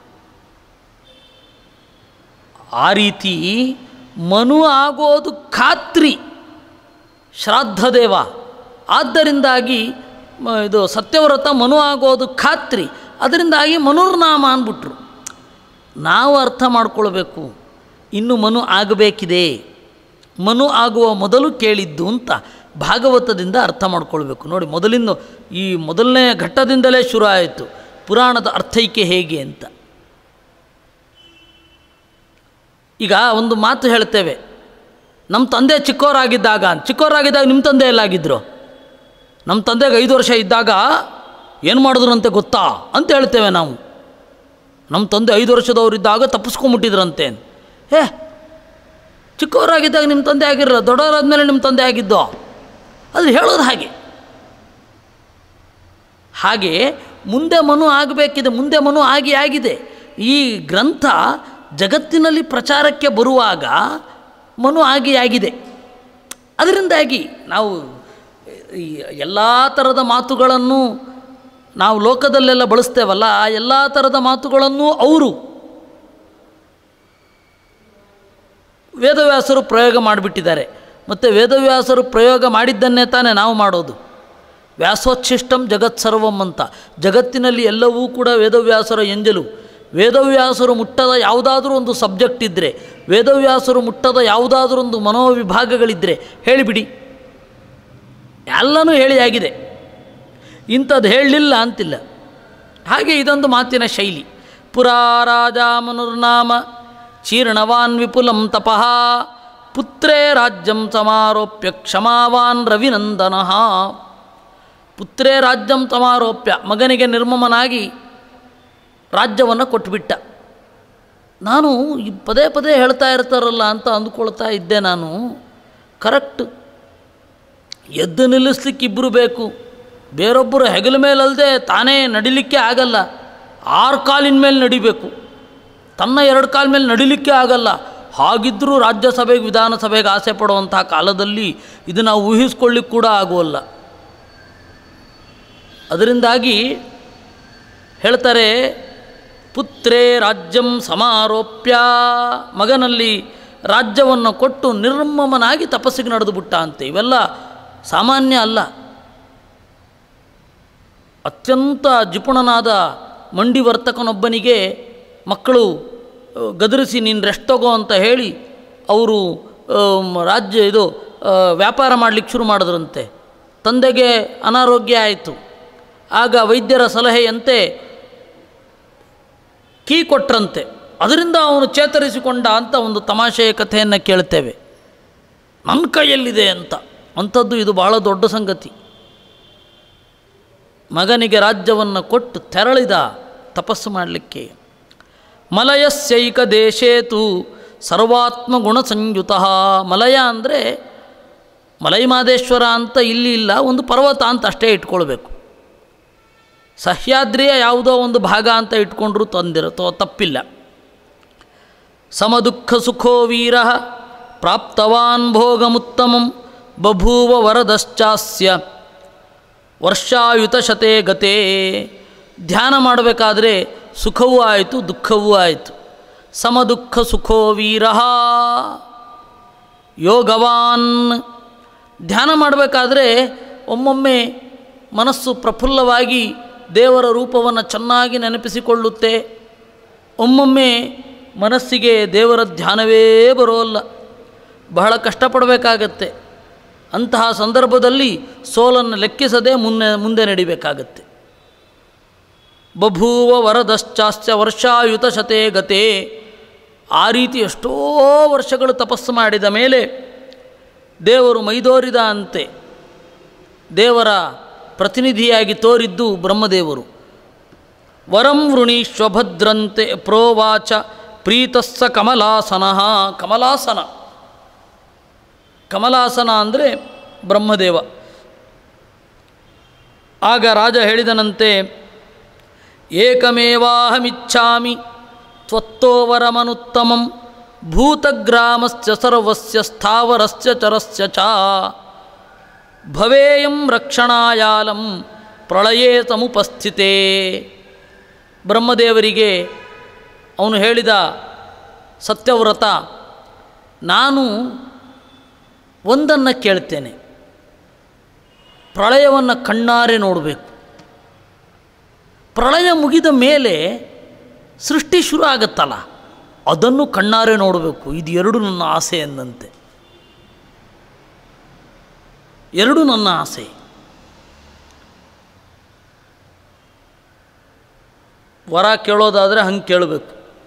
ಆ ರೀತಿ ಮನು ಆಗೋದು ಖಾತ್ರಿ ಶ್ರಾದ್ದದೇವ ಆದ್ದರಿಂದಾಗಿ ಮ- ಇದು ಸತ್ಯವ್ರತ ಮನು ಆಗೋದು ಖಾತ್ರಿ ಅದರಿಂದಾಗಿ ಮನುರ್ನಾಮ ಅಂದ್ಬಿಟ್ರು ನಾವು ಅರ್ಥ ಮಾಡ್ಕೊಳ್ಬೇಕು ಇನ್ನು ಮನು ಆಗಬೇಕಿದೆ ಮನು ಆಗುವ ಮೊದಲು ಕೇಳಿದ್ದು ಅಂತ ಭಾಗವತದಿಂದ ಅರ್ಥ ಮಾಡ್ಕೊಳ್ಬೇಕು ನೋಡಿ ಮೊದಲಿಂದ ಈ ಮೊದಲನೇ ಘಟ್ಟದಿಂದಲೇ ಶುರು ಆಯಿತು ಪುರಾಣದ ಅರ್ಥೈಕೆ ಹೇಗೆ ಅಂತ ಈಗ ಒಂದು ಮಾತು ಹೇಳ್ತೇವೆ ನಮ್ಮ ತಂದೆ ಚಿಕ್ಕವರಾಗಿದ್ದಾಗ ಚಿಕ್ಕವರಾಗಿದ್ದಾಗ ನಿಮ್ಮ ತಂದೆ ಎಲ್ಲಾಗಿದ್ರು ನಮ್ಮ ತಂದೆಗೆ ಐದು ವರ್ಷ ಇದ್ದಾಗ ಏನು ಮಾಡಿದ್ರಂತೆ ಗೊತ್ತಾ ಅಂತ ಹೇಳ್ತೇವೆ ನಾವು ನಮ್ಮ ತಂದೆ ಐದು ವರ್ಷದವರಿದ್ದಾಗ ತಪ್ಪಿಸ್ಕೊಂಬಿಟ್ಟಿದ್ರಂತೆ ಹೇ ಚಿಕ್ಕವರಾಗಿದ್ದಾಗ ನಿಮ್ಮ ತಂದೆ ಆಗಿರಲ್ಲ ದೊಡ್ಡವರಾದ್ಮೇಲೆ ನಿಮ್ಮ ತಂದೆ ಆಗಿದ್ದು ಅದು ಹೇಳೋದು ಹಾಗೆ ಹಾಗೆ ಮುಂದೆ ಮನು ಆಗಬೇಕಿದೆ ಮುಂದೆ ಮನು ಆಗಿ ಆಗಿದೆ ಈ ಗ್ರಂಥ ಜಗತ್ತಿನಲ್ಲಿ ಪ್ರಚಾರಕ್ಕೆ ಬರುವಾಗ ಮನು ಆಗಿ ಆಗಿದೆ ಅದರಿಂದಾಗಿ ನಾವು ಈ ಎಲ್ಲ ಥರದ ಮಾತುಗಳನ್ನು ನಾವು ಲೋಕದಲ್ಲೆಲ್ಲ ಬಳಸ್ತೇವಲ್ಲ ಆ ಎಲ್ಲ ಥರದ ಮಾತುಗಳನ್ನು ಅವರು ವೇದವ್ಯಾಸರು ಪ್ರಯೋಗ ಮಾಡಿಬಿಟ್ಟಿದ್ದಾರೆ ಮತ್ತು ವೇದವ್ಯಾಸರು ಪ್ರಯೋಗ ಮಾಡಿದ್ದನ್ನೇ ತಾನೇ ನಾವು ಮಾಡೋದು ವ್ಯಾಸೋಚ್ಛಿಷ್ಟಂ ಜಗತ್ಸರ್ವಂ ಅಂತ ಜಗತ್ತಿನಲ್ಲಿ ಎಲ್ಲವೂ ಕೂಡ ವೇದವ್ಯಾಸರ ಎಂಜಲು ವೇದವ್ಯಾಸರು ಮುಟ್ಟದ ಯಾವುದಾದ್ರೂ ಒಂದು ಸಬ್ಜೆಕ್ಟ್ ಇದ್ದರೆ ವೇದವ್ಯಾಸರು ಮುಟ್ಟದ ಯಾವುದಾದ್ರೂ ಒಂದು ಮನೋವಿಭಾಗಗಳಿದ್ದರೆ ಹೇಳಿಬಿಡಿ ಎಲ್ಲನೂ ಹೇಳಿ ಆಗಿದೆ ಇಂಥದ್ದು ಹೇಳಲಿಲ್ಲ ಅಂತಿಲ್ಲ ಹಾಗೆ ಇದೊಂದು ಮಾತಿನ ಶೈಲಿ ಪುರಾ ರಾಜ ಮನುರ್ನಾಮ ಚೀರ್ಣವಾನ್ ವಿಪುಲಂ ತಪಃ ಪುತ್ರೇ ರಾಜ್ಯಂ ಸಮಾರೋಪ್ಯ ಕ್ಷಮಾವಾನ್ ರವಿನಂದನಃ ಪುತ್ರೇ ರಾಜ್ಯಂ ಸಮಾರೋಪ್ಯ ಮಗನಿಗೆ ನಿರ್ಮಮನಾಗಿ ರಾಜ್ಯವನ್ನು ಕೊಟ್ಬಿಟ್ಟ ನಾನು ಈ ಪದೇ ಪದೇ ಹೇಳ್ತಾ ಇರ್ತಾರಲ್ಲ ಅಂತ ಅಂದ್ಕೊಳ್ತಾ ಇದ್ದೆ ನಾನು ಕರೆಕ್ಟ್ ಎದ್ದು ನಿಲ್ಲಿಸ್ಲಿಕ್ಕೆ ಇಬ್ಬರು ಬೇಕು ಬೇರೊಬ್ಬರು ಹೆಗಲ ಮೇಲಲ್ಲದೆ ತಾನೇ ನಡಿಲಿಕ್ಕೆ ಆಗಲ್ಲ ಆರು ಕಾಲಿನ ಮೇಲೆ ನಡಿಬೇಕು ತನ್ನ ಎರಡು ಕಾಲ ಮೇಲೆ ನಡಿಲಿಕ್ಕೆ ಆಗಲ್ಲ ಹಾಗಿದ್ದರೂ ರಾಜ್ಯಸಭೆಗೆ ವಿಧಾನಸಭೆಗೆ ಆಸೆ ಪಡುವಂತಹ ಕಾಲದಲ್ಲಿ ಇದು ನಾವು ಊಹಿಸ್ಕೊಳ್ಳಿಕ್ಕೆ ಕೂಡ ಆಗುವಲ್ಲ ಅದರಿಂದಾಗಿ ಹೇಳ್ತಾರೆ ಪುತ್ರೇ ರಾಜ್ಯಂ ಸಮಾರೋಪ್ಯ ಮಗನಲ್ಲಿ ರಾಜ್ಯವನ್ನು ಕೊಟ್ಟು ನಿರ್ಮಮನಾಗಿ ತಪಸ್ಸಿಗೆ ನಡೆದು ಬಿಟ್ಟ ಅಂತೆ ಇವೆಲ್ಲ ಸಾಮಾನ್ಯ ಅಲ್ಲ ಅತ್ಯಂತ ಜಿಪುಣನಾದ ಮಂಡಿ ವರ್ತಕನೊಬ್ಬನಿಗೆ ಮಕ್ಕಳು ಆ, ಗದರಿಸಿ ನೀನು ರೆಸ್ಟ್ ತಗೋ ಅಂತ ಹೇಳಿ ಅವರು ಆಮ್, ರಾಜ್ಯ ಇದು ಆ, ವ್ಯಾಪಾರ ಮಾಡಲಿಕ್ಕೆ ಶುರು ಮಾಡಿದ್ರಂತೆ ತಂದೆಗೆ ಅನಾರೋಗ್ಯ ಆಯಿತು ಆಗ ವೈದ್ಯರ ಸಲಹೆಯಂತೆ ಕೀ ಕೊಟ್ರಂತೆ ಅದರಿಂದ ಅವನು ಚೇತರಿಸಿಕೊಂಡ ಅಂತ ಒಂದು ತಮಾಷೆಯ ಕಥೆಯನ್ನು ಕೇಳ್ತೇವೆ ನನ್ನ ಕೈಯಲ್ಲಿದೆ ಅಂತ ಅಂಥದ್ದು ಇದು ಬಹಳ ದೊಡ್ಡ ಸಂಗತಿ ಮಗನಿಗೆ ರಾಜ್ಯವನ್ನು ಕೊಟ್ಟು ತೆರಳಿದ ತಪಸ್ಸು ಮಾಡಲಿಕ್ಕೆ ಮಲಯಸ್ಯೈಕ ದೇಶೇತು ಸರ್ವಾತ್ಮ ಗುಣ ಸಂಯುತ ಮಲಯ ಅಂದರೆ ಮಲೈಮಾದೇಶ್ವರ ಅಂತ ಇಲ್ಲಿ ಇಲ್ಲ ಒಂದು ಪರ್ವತ ಅಂತ ಅಷ್ಟೇ ಇಟ್ಕೊಳ್ಬೇಕು ಸಹ್ಯಾದ್ರಿಯ ಯಾವುದೋ ಒಂದು ಭಾಗ ಅಂತ ಇಟ್ಕೊಂಡ್ರೂ ತೊಂದಿರ ತೋ ತಪ್ಪಿಲ್ಲ ಸಮದುಃಖ ಸುಖೋ ವೀರ ಪ್ರಾಪ್ತವಾನ್ ಭೋಗಮುತ್ತಮಂ ಬಭೂವ ವರದಶ್ಚಾಸ್ಯ ವರ್ಷಾಯುತ ಶತೆ ಗತೆ ಧ್ಯಾನ ಮಾಡಬೇಕಾದ್ರೆ ಸುಖವೂ ಆಯಿತು ದುಃಖವೂ ಆಯಿತು ಸಮದುಃಖ ಸುಖೋ ವೀರ ಯೋಗವಾನ್ ಧ್ಯಾನ ಮಾಡಬೇಕಾದ್ರೆ ಒಮ್ಮೊಮ್ಮೆ ಮನಸ್ಸು ಪ್ರಫುಲ್ಲವಾಗಿ ದೇವರ ರೂಪವನ್ನು ಚೆನ್ನಾಗಿ ನೆನಪಿಸಿಕೊಳ್ಳುತ್ತೆ ಒಮ್ಮೊಮ್ಮೆ ಮನಸ್ಸಿಗೆ ದೇವರ ಧ್ಯಾನವೇ ಬರೋಲ್ಲ ಬಹಳ ಕಷ್ಟಪಡಬೇಕಾಗತ್ತೆ ಅಂತಹ ಸಂದರ್ಭದಲ್ಲಿ ಸೋಲನ್ನು ಲೆಕ್ಕಿಸದೆ ಮುನ್ನೆ ಮುಂದೆ ನಡಿಬೇಕಾಗತ್ತೆ ಬಭೂವ ವರದಶ್ಚಾಸ್ಯ ವರ್ಷಾಯುತ ಶತೆ ಗತೆ ಆ ರೀತಿ ಎಷ್ಟೋ ವರ್ಷಗಳು ತಪಸ್ಸು ಮಾಡಿದ ಮೇಲೆ ದೇವರು ಮೈದೋರಿದ ಅಂತೆ ದೇವರ ಪ್ರತಿನಿಧಿಯಾಗಿ ತೋರಿದ್ದು ಬ್ರಹ್ಮದೇವರು ವರಂ ವೃಣೀಶ್ವಭದ್ರಂತೆ ಪ್ರೋವಾಚ ಪ್ರೀತಸ್ಸ ಕಮಲಾಸನ ಕಮಲಾಸನ ಕಮಲಾಸನ ಅಂದರೆ ಬ್ರಹ್ಮದೇವ ಆಗ ರಾಜ ಹೇಳಿದನಂತೆ ಏಕಮೇವಾಹಮಿಚ್ಛಾಮಿ ತ್ವತ್ತೋವರಮನುತ್ತಮಂ ಭೂತಗ್ರಾಮಸ್ಯ ಸರ್ವಸ್ಯ ಸ್ಥಾವರಸ್ಯ ಚರಸ್ಯ ಚ ಭವೇಯಂ ರಕ್ಷಣಾಯಾಲಂ ಪ್ರಳಯೇ ಸಮುಪಸ್ಥಿತೇ ಬ್ರಹ್ಮದೇವರಿಗೆ ಅವನು ಹೇಳಿದ ಸತ್ಯವ್ರತ ನಾನು ಒಂದನ್ನು ಕೇಳ್ತೇನೆ ಪ್ರಳಯವನ್ನು ಕಣ್ಣಾರೆ ನೋಡಬೇಕು ಪ್ರಳಯ ಮುಗಿದ ಮೇಲೆ ಸೃಷ್ಟಿ ಶುರು ಆಗುತ್ತಲ್ಲ ಅದನ್ನು ಕಣ್ಣಾರೆ ನೋಡಬೇಕು ಇದು ಎರಡು ನನ್ನ ಆಸೆ ಎಂದಂತೆ ಎರಡು ನನ್ನ ಆಸೆ ವರ ಕೇಳೋದಾದರೆ ಹಂಗೆ ಕೇಳಬೇಕು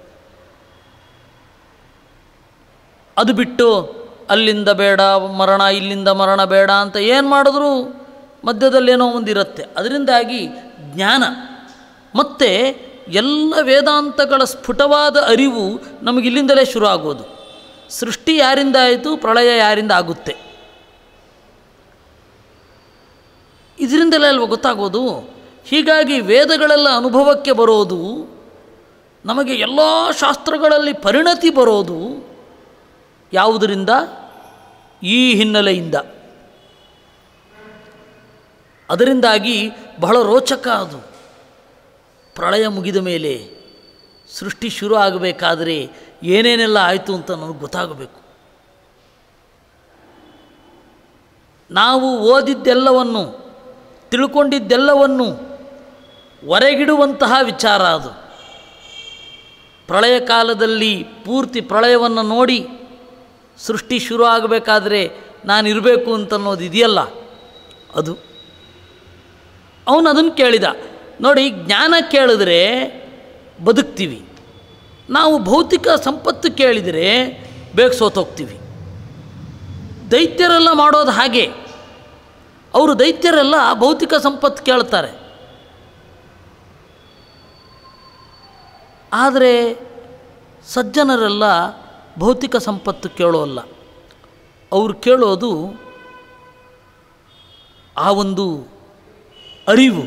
ಅದು ಬಿಟ್ಟು ಅಲ್ಲಿಂದ ಬೇಡ ಮರಣ ಇಲ್ಲಿಂದ ಮರಣ ಬೇಡ ಅಂತ ಏನು ಮಾಡಿದ್ರೂ ಮಧ್ಯದಲ್ಲೇನೋ ಒಂದಿರುತ್ತೆ ಅದರಿಂದಾಗಿ ಜ್ಞಾನ ಮತ್ತು ಎಲ್ಲ ವೇದಾಂತಗಳ ಸ್ಫುಟವಾದ ಅರಿವು ನಮಗಿಲ್ಲಿಂದಲೇ ಶುರು ಆಗೋದು ಸೃಷ್ಟಿ ಯಾರಿಂದ ಆಯಿತು ಪ್ರಳಯ ಯಾರಿಂದ ಆಗುತ್ತೆ ಇದರಿಂದಲೇ ಅಲ್ವ ಗೊತ್ತಾಗೋದು ಹೀಗಾಗಿ ವೇದಗಳೆಲ್ಲ ಅನುಭವಕ್ಕೆ ಬರೋದು ನಮಗೆ ಎಲ್ಲ ಶಾಸ್ತ್ರಗಳಲ್ಲಿ ಪರಿಣತಿ ಬರೋದು ಯಾವುದರಿಂದ ಈ ಹಿನ್ನೆಲೆಯಿಂದ ಅದರಿಂದಾಗಿ ಬಹಳ ರೋಚಕ ಅದು ಪ್ರಳಯ ಮುಗಿದ ಮೇಲೆ ಸೃಷ್ಟಿ ಶುರು ಆಗಬೇಕಾದರೆ ಏನೇನೆಲ್ಲ ಆಯಿತು ಅಂತ ನನಗೆ ಗೊತ್ತಾಗಬೇಕು ನಾವು ಓದಿದ್ದೆಲ್ಲವನ್ನು ತಿಳ್ಕೊಂಡಿದ್ದೆಲ್ಲವನ್ನು ಹೊರಗಿಡುವಂತಹ ವಿಚಾರ ಅದು ಪ್ರಳಯ ಕಾಲದಲ್ಲಿ ಪೂರ್ತಿ ಪ್ರಳಯವನ್ನು ನೋಡಿ ಸೃಷ್ಟಿ ಶುರು ಆಗಬೇಕಾದ್ರೆ ನಾನು ಇರಬೇಕು ಅಂತನ್ನೋದು ಇದೆಯಲ್ಲ ಅದು ಅವನು ಅದನ್ನು ಕೇಳಿದ ನೋಡಿ ಜ್ಞಾನ ಕೇಳಿದ್ರೆ ಬದುಕ್ತೀವಿ ನಾವು ಭೌತಿಕ ಸಂಪತ್ತು ಕೇಳಿದರೆ ಬೇಗ ಸೋತೋಗ್ತೀವಿ ದೈತ್ಯರೆಲ್ಲ ಮಾಡೋದು ಹಾಗೆ ಅವರು ದೈತ್ಯರೆಲ್ಲ ಭೌತಿಕ ಸಂಪತ್ತು ಕೇಳ್ತಾರೆ ಆದರೆ ಸಜ್ಜನರೆಲ್ಲ ಭೌತಿಕ ಸಂಪತ್ತು ಕೇಳೋಲ್ಲ ಅವರು ಕೇಳೋದು ಆ ಒಂದು ಅರಿವು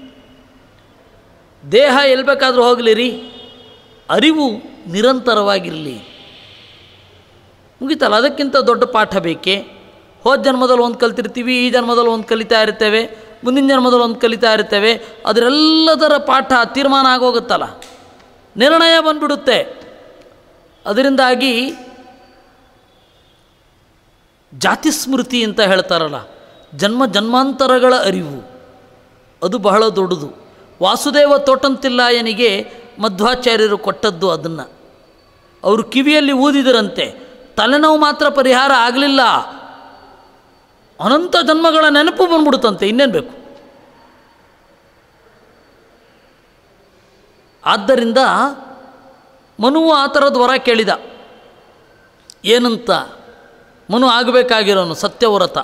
ದೇಹ ಎಲ್ಲಿ ಬೇಕಾದರೂ ಹೋಗಲಿ ರೀ ಅರಿವು ನಿರಂತರವಾಗಿರಲಿ ಮುಗಿತಲ್ಲ ಅದಕ್ಕಿಂತ ದೊಡ್ಡ ಪಾಠ ಬೇಕೇ ಹೋದ ಜನ್ಮದಲ್ಲಿ ಒಂದು ಕಲ್ತಿರ್ತೀವಿ ಈ ಜನ್ಮದಲ್ಲಿ ಒಂದು ಕಲಿತಾ ಇರ್ತೇವೆ ಮುಂದಿನ ಜನ್ಮದಲ್ಲಿ ಒಂದು ಕಲಿತಾ ಇರ್ತೇವೆ ಅದರೆಲ್ಲದರ ಪಾಠ ತೀರ್ಮಾನ ಆಗೋಗುತ್ತಲ್ಲ ನಿರ್ಣಯ ಬಂದ್ಬಿಡುತ್ತೆ ಅದರಿಂದಾಗಿ ಜಾತಿ ಸ್ಮೃತಿ ಅಂತ ಹೇಳ್ತಾರಲ್ಲ ಜನ್ಮ ಜನ್ಮಾಂತರಗಳ ಅರಿವು ಅದು ಬಹಳ ದೊಡ್ಡದು ವಾಸುದೇವ ತೋಟಂತಿಲ್ಲಾಯನಿಗೆ ಮಧ್ವಾಚಾರ್ಯರು ಕೊಟ್ಟದ್ದು ಅದನ್ನು ಅವರು ಕಿವಿಯಲ್ಲಿ ಊದಿದರಂತೆ ತಲೆನೋವು ಮಾತ್ರ ಪರಿಹಾರ ಆಗಲಿಲ್ಲ ಅನಂತ ಜನ್ಮಗಳ ನೆನಪು ಬಂದ್ಬಿಡುತ್ತಂತೆ ಇನ್ನೇನು ಬೇಕು ಆದ್ದರಿಂದ ಮನುವು ಆ ಥರದ ವರ ಕೇಳಿದ ಏನಂತ ಮನು ಆಗಬೇಕಾಗಿರೋನು ಸತ್ಯವ್ರತ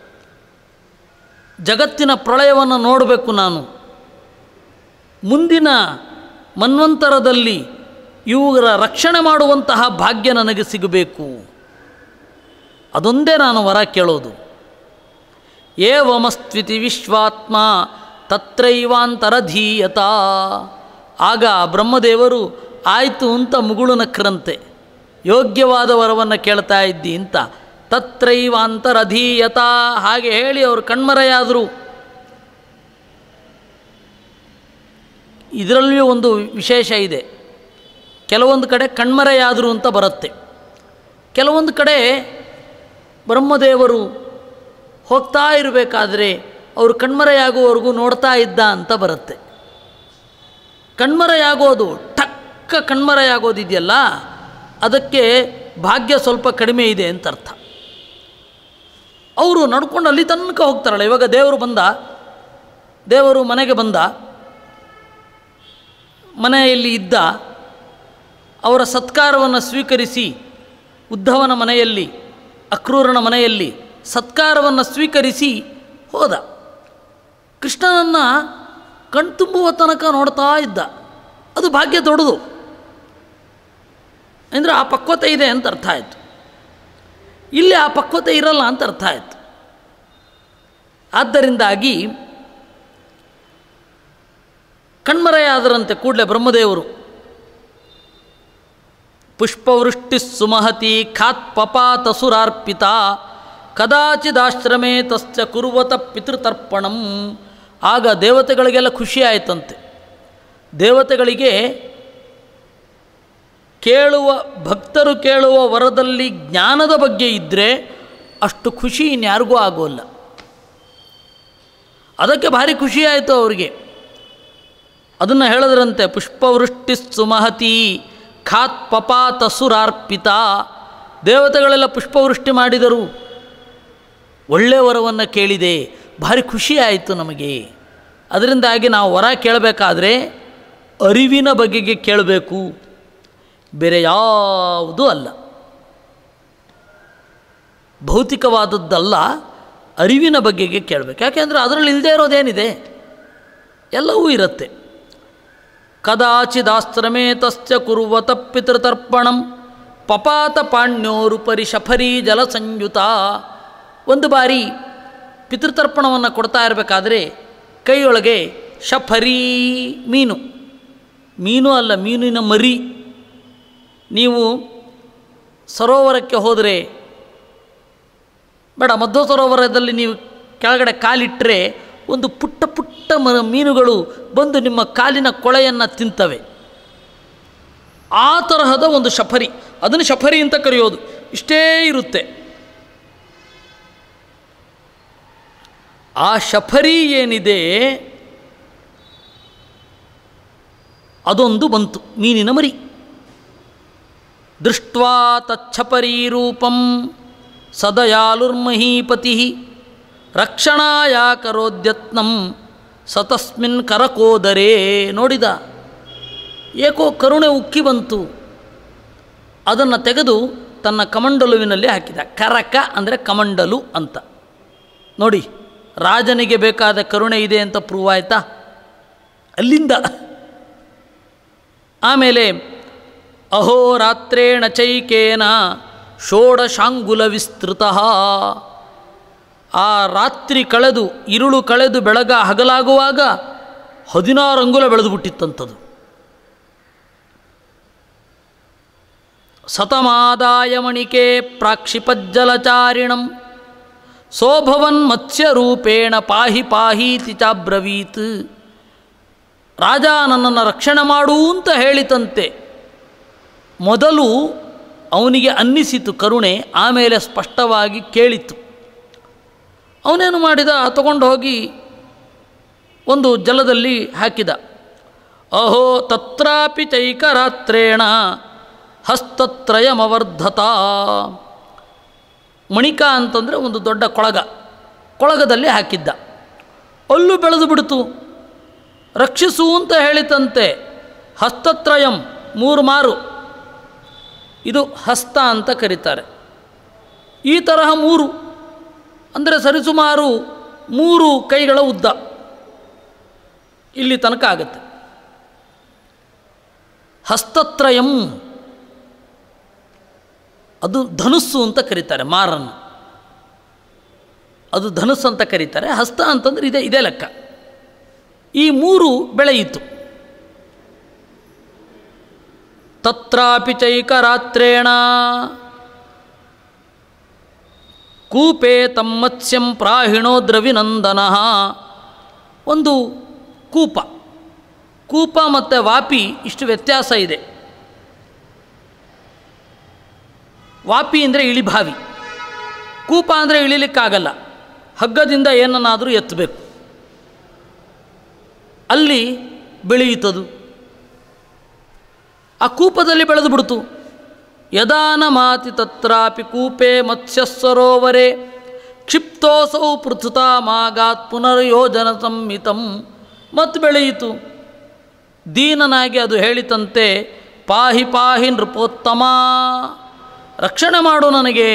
ಜಗತ್ತಿನ ಪ್ರಳಯವನ್ನು ನೋಡಬೇಕು ನಾನು ಮುಂದಿನ ಮನ್ವಂತರದಲ್ಲಿ ಇವುಗಳ ರಕ್ಷಣೆ ಮಾಡುವಂತಹ ಭಾಗ್ಯ ನನಗೆ ಸಿಗಬೇಕು ಅದೊಂದೇ ನಾನು ವರ ಕೇಳೋದು ಏವಮಸ್ತ್ವಿತಿ ವಿಶ್ವಾತ್ಮ ತತ್ರೈವಾಂತರಧೀಯತ ಆಗ ಬ್ರಹ್ಮದೇವರು ಆಯಿತು ಅಂತ ಮುಗುಳು ನಕ್ರಂತೆ ಯೋಗ್ಯವಾದ ವರವನ್ನು ಕೇಳ್ತಾ ಇದ್ದಿ ಅಂತ ತತ್ರೈವಾಂತರಧೀಯತ ಹಾಗೆ ಹೇಳಿ ಅವರು ಕಣ್ಮರೆಯಾದರು ಇದರಲ್ಲಿಯೂ ಒಂದು ವಿಶೇಷ ಇದೆ ಕೆಲವೊಂದು ಕಡೆ ಕಣ್ಮರೆಯಾದರು ಅಂತ ಬರುತ್ತೆ ಕೆಲವೊಂದು ಕಡೆ ಬ್ರಹ್ಮದೇವರು ಹೋಗ್ತಾ ಇರಬೇಕಾದ್ರೆ ಅವರು ಕಣ್ಮರೆಯಾಗುವವರೆಗೂ ನೋಡ್ತಾ ಇದ್ದ ಅಂತ ಬರುತ್ತೆ ಕಣ್ಮರೆಯಾಗೋದು ಟಕ್ಕ ಕಣ್ಮರೆಯಾಗೋದಿದೆಯಲ್ಲ ಅದಕ್ಕೆ ಭಾಗ್ಯ ಸ್ವಲ್ಪ ಕಡಿಮೆ ಇದೆ ಅಂತ ಅರ್ಥ ಅವರು ನಡ್ಕೊಂಡು ಅಲ್ಲಿ ತನಕ ಹೋಗ್ತಾರಲ್ಲ ಇವಾಗ ದೇವರು ಬಂದ ದೇವರು ಮನೆಗೆ ಬಂದ ಮನೆಯಲ್ಲಿ ಇದ್ದ ಅವರ ಸತ್ಕಾರವನ್ನು ಸ್ವೀಕರಿಸಿ ಉದ್ಧವನ ಮನೆಯಲ್ಲಿ ಅಕ್ರೂರನ ಮನೆಯಲ್ಲಿ ಸತ್ಕಾರವನ್ನು ಸ್ವೀಕರಿಸಿ ಹೋದ ಕೃಷ್ಣನನ್ನು ಕಣ್ತುಂಬುವ ತನಕ ನೋಡ್ತಾ ಇದ್ದ ಅದು ಭಾಗ್ಯ ದೊಡ್ಡದು ಅಂದರೆ ಆ ಪಕ್ವತೆ ಇದೆ ಅಂತ ಅರ್ಥ ಆಯಿತು ಇಲ್ಲಿ ಆ ಪಕ್ವತೆ ಇರಲ್ಲ ಅಂತ ಅರ್ಥ ಆಯಿತು ಆದ್ದರಿಂದಾಗಿ ಕಣ್ಮರೆಯಾದರಂತೆ ಕೂಡಲೇ ಬ್ರಹ್ಮದೇವರು ಪುಷ್ಪವೃಷ್ಟಿ ಸುಮಹತಿ ಖಾತ್ ಪಪಾತಸುರಾರ್ಪಿತ ಕದಾಚಿದಾಶ್ರಮೇ ತಸ್ಯ ಕುರುವತ ಪಿತೃತರ್ಪಣಂ ಆಗ ದೇವತೆಗಳಿಗೆಲ್ಲ ಖುಷಿ ಆಯಿತಂತೆ ದೇವತೆಗಳಿಗೆ ಕೇಳುವ ಭಕ್ತರು ಕೇಳುವ ವರದಲ್ಲಿ ಜ್ಞಾನದ ಬಗ್ಗೆ ಇದ್ದರೆ ಅಷ್ಟು ಖುಷಿ ಇನ್ಯಾರಿಗೂ ಆಗೋಲ್ಲ ಅದಕ್ಕೆ ಭಾರಿ ಖುಷಿ ಆಯಿತು ಅವರಿಗೆ ಅದನ್ನು ಹೇಳಿದ್ರಂತೆ ಪುಷ್ಪವೃಷ್ಟಿ ಸುಮಹತಿ ಖಾತ್ ಪಪಾತಸುರಾರ್ಪಿತ ದೇವತೆಗಳೆಲ್ಲ ಪುಷ್ಪವೃಷ್ಟಿ ಮಾಡಿದರು ಒಳ್ಳೆಯ ವರವನ್ನು ಕೇಳಿದೆ ಭಾರಿ ಖುಷಿ ಆಯಿತು ನಮಗೆ ಅದರಿಂದಾಗಿ ನಾವು ವರ ಕೇಳಬೇಕಾದ್ರೆ ಅರಿವಿನ ಬಗೆಗೆ ಕೇಳಬೇಕು ಬೇರೆ ಯಾವುದೂ ಅಲ್ಲ ಭೌತಿಕವಾದದ್ದಲ್ಲ ಅರಿವಿನ ಬಗೆಗೆ ಕೇಳಬೇಕು ಯಾಕೆಂದರೆ ಅದರಲ್ಲಿ ಇಲ್ಲದೇ ಇರೋದೇನಿದೆ ಎಲ್ಲವೂ ಇರುತ್ತೆ ಕದಾಚಿದಾಸ್ತ್ರಮೇ ತಸ್ಯ ಕುರುವತ ಪಿತೃತರ್ಪಣಂ ಪಪಾತ ಪಾಣ್ಯೋರುಪರಿ ಶಫರಿ ಜಲಸಂಯುತ ಒಂದು ಬಾರಿ ಪಿತೃತರ್ಪಣವನ್ನು ಕೊಡ್ತಾ ಇರಬೇಕಾದ್ರೆ ಕೈಯೊಳಗೆ ಶಫರಿ ಮೀನು ಮೀನು ಅಲ್ಲ ಮೀನಿನ ಮರಿ ನೀವು ಸರೋವರಕ್ಕೆ ಹೋದರೆ ಬೇಡ ಮಧ್ವ ಸರೋವರದಲ್ಲಿ ನೀವು ಕೆಳಗಡೆ ಕಾಲಿಟ್ಟರೆ ಒಂದು ಪುಟ್ಟ ಪುಟ್ಟ ಮ ಮೀನುಗಳು ಬಂದು ನಿಮ್ಮ ಕಾಲಿನ ಕೊಳೆಯನ್ನು ತಿಂತವೆ ಆ ತರಹದ ಒಂದು ಶಫರಿ ಅದನ್ನು ಶಫರಿ ಅಂತ ಕರೆಯೋದು ಇಷ್ಟೇ ಇರುತ್ತೆ ಆ ಶಫರಿ ಏನಿದೆ ಅದೊಂದು ಬಂತು ಮೀನಿನ ಮರಿ ದೃಷ್ಟ್ವಾ ತಚ್ಛಪರೀರೂಪಂ ಸದಯಾಲುರ್ಮಹೀಪತಿ ರಕ್ಷಣಾಯ ಕರೋದ್ಯತ್ನಂ ಸತಸ್ಮಿನ್ ಕರಕೋದರೇ ನೋಡಿದ ಏಕೋ ಕರುಣೆ ಉಕ್ಕಿ ಬಂತು ಅದನ್ನು ತೆಗೆದು ತನ್ನ ಕಮಂಡಲುವಿನಲ್ಲಿ ಹಾಕಿದ ಕರಕ ಅಂದರೆ ಕಮಂಡಲು ಅಂತ ನೋಡಿ ರಾಜನಿಗೆ ಬೇಕಾದ ಕರುಣೆ ಇದೆ ಅಂತ ಪ್ರೂವ್ ಆಯ್ತಾ ಅಲ್ಲಿಂದ ಆಮೇಲೆ ಅಹೋರಾತ್ರೇಣ ಚೈಕೇನ ಷೋಡಶಾಂಗುಲ ವಿಸ್ತೃತ ಆ ರಾತ್ರಿ ಕಳೆದು ಇರುಳು ಕಳೆದು ಬೆಳಗ ಹಗಲಾಗುವಾಗ ಹದಿನಾರು ಅಂಗುಲ ಬೆಳೆದು ಬಿಟ್ಟಿತ್ತಂಥದ್ದು ಸತಮಾದಾಯ ಮಣಿಕೆ ಪ್ರಾಕ್ಷಿಪಜ್ಜಲಚಾರಿಣಂ ಸೋಭವನ್ ಮತ್ಸ್ಯರೂಪೇಣ ಪಾಹಿ ಪಾಹೀತಿ ಚಾಬ್ರವೀತ್ ರಾಜ ನನ್ನನ್ನು ರಕ್ಷಣೆ ಮಾಡು ಅಂತ ಹೇಳಿತಂತೆ ಮೊದಲು ಅವನಿಗೆ ಅನ್ನಿಸಿತು ಕರುಣೆ ಆಮೇಲೆ ಸ್ಪಷ್ಟವಾಗಿ ಕೇಳಿತು ಅವನೇನು ಮಾಡಿದ ತಗೊಂಡು ಹೋಗಿ ಒಂದು ಜಲದಲ್ಲಿ ಹಾಕಿದ ಅಹೋ ತತ್ರಾಪಿ ಚೈಕರಾತ್ರೇಣ ಹಸ್ತತ್ರಯಮವರ್ಧತ ಮಣಿಕಾ ಅಂತಂದರೆ ಒಂದು ದೊಡ್ಡ ಕೊಳಗ ಕೊಳಗದಲ್ಲಿ ಹಾಕಿದ್ದ ಅಲ್ಲೂ ಬೆಳೆದು ಬಿಡ್ತು ರಕ್ಷಿಸು ಅಂತ ಹೇಳಿತಂತೆ ಹಸ್ತತ್ರಯಂ ಮೂರು ಮಾರು ಇದು ಹಸ್ತ ಅಂತ ಕರೀತಾರೆ ಈ ತರಹ ಮೂರು ಅಂದರೆ ಸರಿಸುಮಾರು ಮೂರು ಕೈಗಳ ಉದ್ದ ಇಲ್ಲಿ ತನಕ ಆಗುತ್ತೆ ಹಸ್ತತ್ರಯಂ ಅದು ಧನುಸ್ಸು ಅಂತ ಕರೀತಾರೆ ಮಾರನ್ನು ಅದು ಧನುಸ್ಸು ಅಂತ ಕರೀತಾರೆ ಹಸ್ತ ಅಂತಂದ್ರೆ ಇದೇ ಇದೇ ಲೆಕ್ಕ ಈ ಮೂರು ಬೆಳೆಯಿತು ತತ್ರಾಪಿ ಚೈಕರಾತ್ರೇಣ ಕೂಪೆ ತಮ್ಮತ್ಸ್ಯಂ ಪ್ರಾಹಿಣೋ ದ್ರವಿನಂದನ ಒಂದು ಕೂಪ ಕೂಪ ಮತ್ತು ವಾಪಿ ಇಷ್ಟು ವ್ಯತ್ಯಾಸ ಇದೆ ವಾಪಿ ಅಂದರೆ ಇಳಿಭಾವಿ ಕೂಪ ಅಂದರೆ ಇಳಿಲಿಕ್ಕಾಗಲ್ಲ ಹಗ್ಗದಿಂದ ಏನನ್ನಾದರೂ ಎತ್ತಬೇಕು ಅಲ್ಲಿ ಬೆಳೆಯುತ್ತದು ಆ ಕೂಪದಲ್ಲಿ ಬೆಳೆದು ಬಿಡ್ತು ಯದಾನ ಮಾತಿ ತತ್ರಾಪಿ ಕೂಪೆ ಮತ್ಸ್ಯ ಸರೋವರೆ ಕ್ಷಿಪ್ತೋಸೌ ಪೃಥುತ ಮಾಗಾತ್ ಪುನರ್ಯೋಜನ ಸಂಹಿತಂ ಮತ್ತು ಬೆಳೆಯಿತು ದೀನನಾಗಿ ಅದು ಹೇಳಿತಂತೆ ಪಾಹಿ ಪಾಹಿ ನೃಪೋತ್ತಮ ರಕ್ಷಣೆ ಮಾಡು ನನಗೆ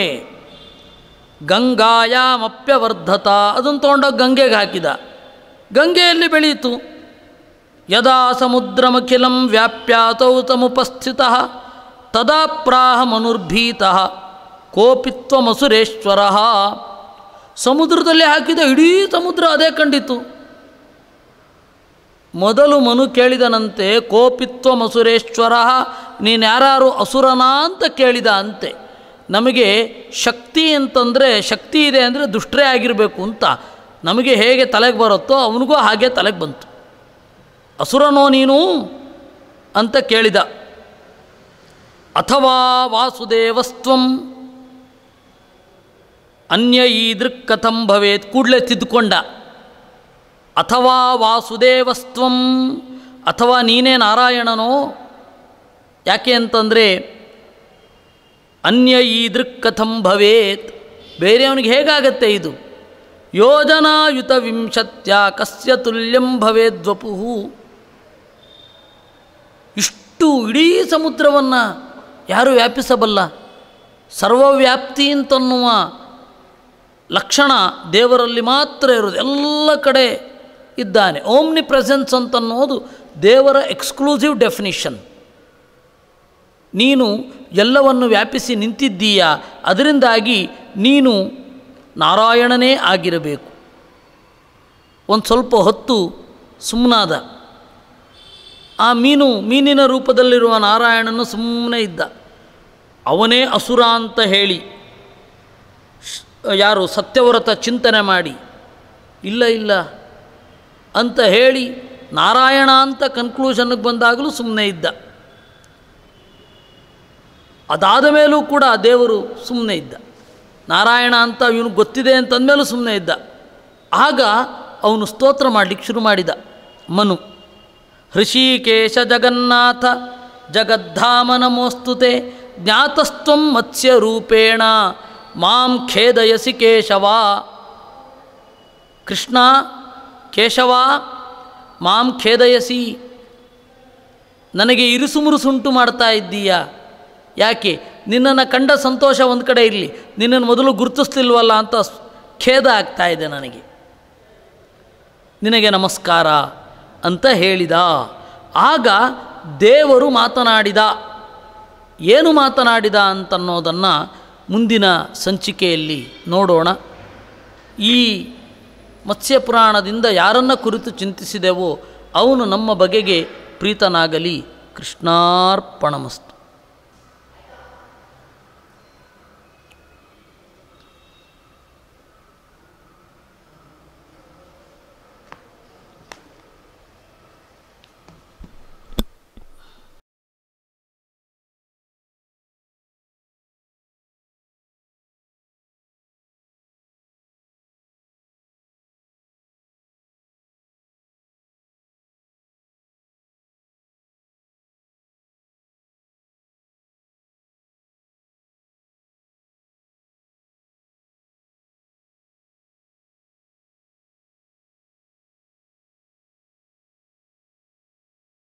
ಗಂಗಾಯಾಮಪ್ಯವರ್ಧತ ಅದನ್ನು ತೊಗೊಂಡೋಗಿ ಗಂಗೆಗೆ ಹಾಕಿದ ಗಂಗೆಯಲ್ಲಿ ಬೆಳೆಯಿತು ಯದಾ ಸಮುದ್ರಮಖಿಲಂ ವ್ಯಾಪ್ಯಾತೌ ತಮುಪಸ್ಥಿತ ತದಾ ಪ್ರಾಹ ಮನುರ್ಭೀತ ಕೋಪಿತ್ವಮಸುರೇಶ್ವರ ಸಮುದ್ರದಲ್ಲಿ ಹಾಕಿದ ಇಡೀ ಸಮುದ್ರ ಅದೇ ಕಂಡಿತು ಮೊದಲು ಮನು ಕೇಳಿದನಂತೆ ಕೋಪಿತ್ವ ಮಸುರೇಶ್ವರ ನೀನು ಯಾರು ಅಸುರನ ಅಂತ ಕೇಳಿದ ಅಂತೆ ನಮಗೆ ಶಕ್ತಿ ಅಂತಂದರೆ ಶಕ್ತಿ ಇದೆ ಅಂದರೆ ದುಷ್ಟರೇ ಆಗಿರಬೇಕು ಅಂತ ನಮಗೆ ಹೇಗೆ ತಲೆಗೆ ಬರುತ್ತೋ ಅವನಿಗೂ ಹಾಗೆ ತಲೆಗೆ ಬಂತು ಅಸುರನೋ ನೀನು ಅಂತ ಕೇಳಿದ ಅಥವಾ ವಾಸುದೇವಸ್ತ್ವಂ ಅನ್ಯ ಈದೃಕ್ ಕಥಂ ಭವೇತ್ ಕೂಡಲೇ ತಿದ್ದುಕೊಂಡ ಅಥವಾ ವಾಸುದೇವಸ್ತ್ವಂ ಅಥವಾ ನೀನೇ ನಾರಾಯಣನೋ ಯಾಕೆ ಅಂತಂದರೆ ಅನ್ಯ ಈದೃಕ್ ಕಥಂ ಭವೇತ್ ಬೇರೆಯವನಿಗೆ ಹೇಗಾಗತ್ತೆ ಇದು ಯೋಜನಾಯುತ ವಿಂಶತ್ಯ ಕಸ್ಯ ತುಲ್ಯಂ ಭವೇದ್ವಪುಹು ಇಷ್ಟು ಇಡೀ ಸಮುದ್ರವನ್ನು ಯಾರು ವ್ಯಾಪಿಸಬಲ್ಲ ಸರ್ವವ್ಯಾಪ್ತಿ ಅಂತನ್ನುವ ಲಕ್ಷಣ ದೇವರಲ್ಲಿ ಮಾತ್ರ ಇರೋದು ಎಲ್ಲ ಕಡೆ ಇದ್ದಾನೆ ಓಮ್ನಿ ಪ್ರೆಸೆನ್ಸ್ ಅಂತನ್ನೋದು ದೇವರ ಎಕ್ಸ್ಕ್ಲೂಸಿವ್ ಡೆಫಿನಿಷನ್ ನೀನು ಎಲ್ಲವನ್ನು ವ್ಯಾಪಿಸಿ ನಿಂತಿದ್ದೀಯಾ ಅದರಿಂದಾಗಿ ನೀನು ನಾರಾಯಣನೇ ಆಗಿರಬೇಕು ಒಂದು ಸ್ವಲ್ಪ ಹೊತ್ತು ಸುಮ್ಮನಾದ ಆ ಮೀನು ಮೀನಿನ ರೂಪದಲ್ಲಿರುವ ನಾರಾಯಣನು ಸುಮ್ಮನೆ ಇದ್ದ ಅವನೇ ಅಸುರ ಅಂತ ಹೇಳಿ ಶ್- ಯಾರು ಸತ್ಯವ್ರತ ಚಿಂತನೆ ಮಾಡಿ ಇಲ್ಲ ಇಲ್ಲ ಅಂತ ಹೇಳಿ ನಾರಾಯಣ ಅಂತ ಕನ್ಕ್ಲೂಷನ್ಗೆ ಬಂದಾಗಲೂ ಸುಮ್ಮನೆ ಇದ್ದ ಅದಾದ ಮೇಲೂ ಕೂಡ ದೇವರು ಸುಮ್ಮನೆ ಇದ್ದ ನಾರಾಯಣ ಅಂತ ಇವನು ಗೊತ್ತಿದೆ ಅಂತಂದಮೇಲೂ ಸುಮ್ಮನೆ ಇದ್ದ ಆಗ ಅವನು ಸ್ತೋತ್ರ ಮಾಡಲಿಕ್ಕೆ ಶುರು ಮಾಡಿದ ಮನು ಹೃಷಿಕೇಶ ಜಗನ್ನಾಥ ಜಗದ್ಧಾಮ ನಮೋಸ್ತುತೆ ಜ್ಞಾತಸ್ತ್ವಂ ಮತ್ಸ್ಯರೂಪೇಣ ಮಾಂ ಖೇದಯಸಿ ಕೇಶವ ಕೃಷ್ಣ ಕೇಶವ ಮಾಂ ಖೇದಯಸಿ ನನಗೆ ಇರುಸು ಮುರುಸುಂಟು ಮಾಡ್ತಾ ಇದ್ದೀಯಾ ಯಾಕೆ ನಿನ್ನನ್ನು ಕಂಡ ಸಂತೋಷ ಒಂದು ಕಡೆ ಇರಲಿ ನಿನ್ನನ್ನು ಮೊದಲು ಗುರುತಿಸ್ತಿಲ್ವಲ್ಲ ಅಂತ ಸ್- ಖೇದ ಆಗ್ತಾ ಇದೆ ನನಗೆ ನಿನಗೆ ನಮಸ್ಕಾರ ಅಂತ ಹೇಳಿದ ಆಗ ದೇವರು ಮಾತನಾಡಿದ ಏನು ಮಾತನಾಡಿದ ಅಂತನ್ನೋದನ್ನು ಮುಂದಿನ ಸಂಚಿಕೆಯಲ್ಲಿ ನೋಡೋಣ ಈ ಮತ್ಸ್ಯಪುರಾಣದಿಂದ ಯಾರನ್ನ ಕುರಿತು ಚಿಂತಿಸಿದೆವೋ ಅವನು ನಮ್ಮ ಬಗೆಗೆ ಪ್ರೀತನಾಗಲಿ ಕೃಷ್ಣಾರ್ಪಣಮಸ್ತು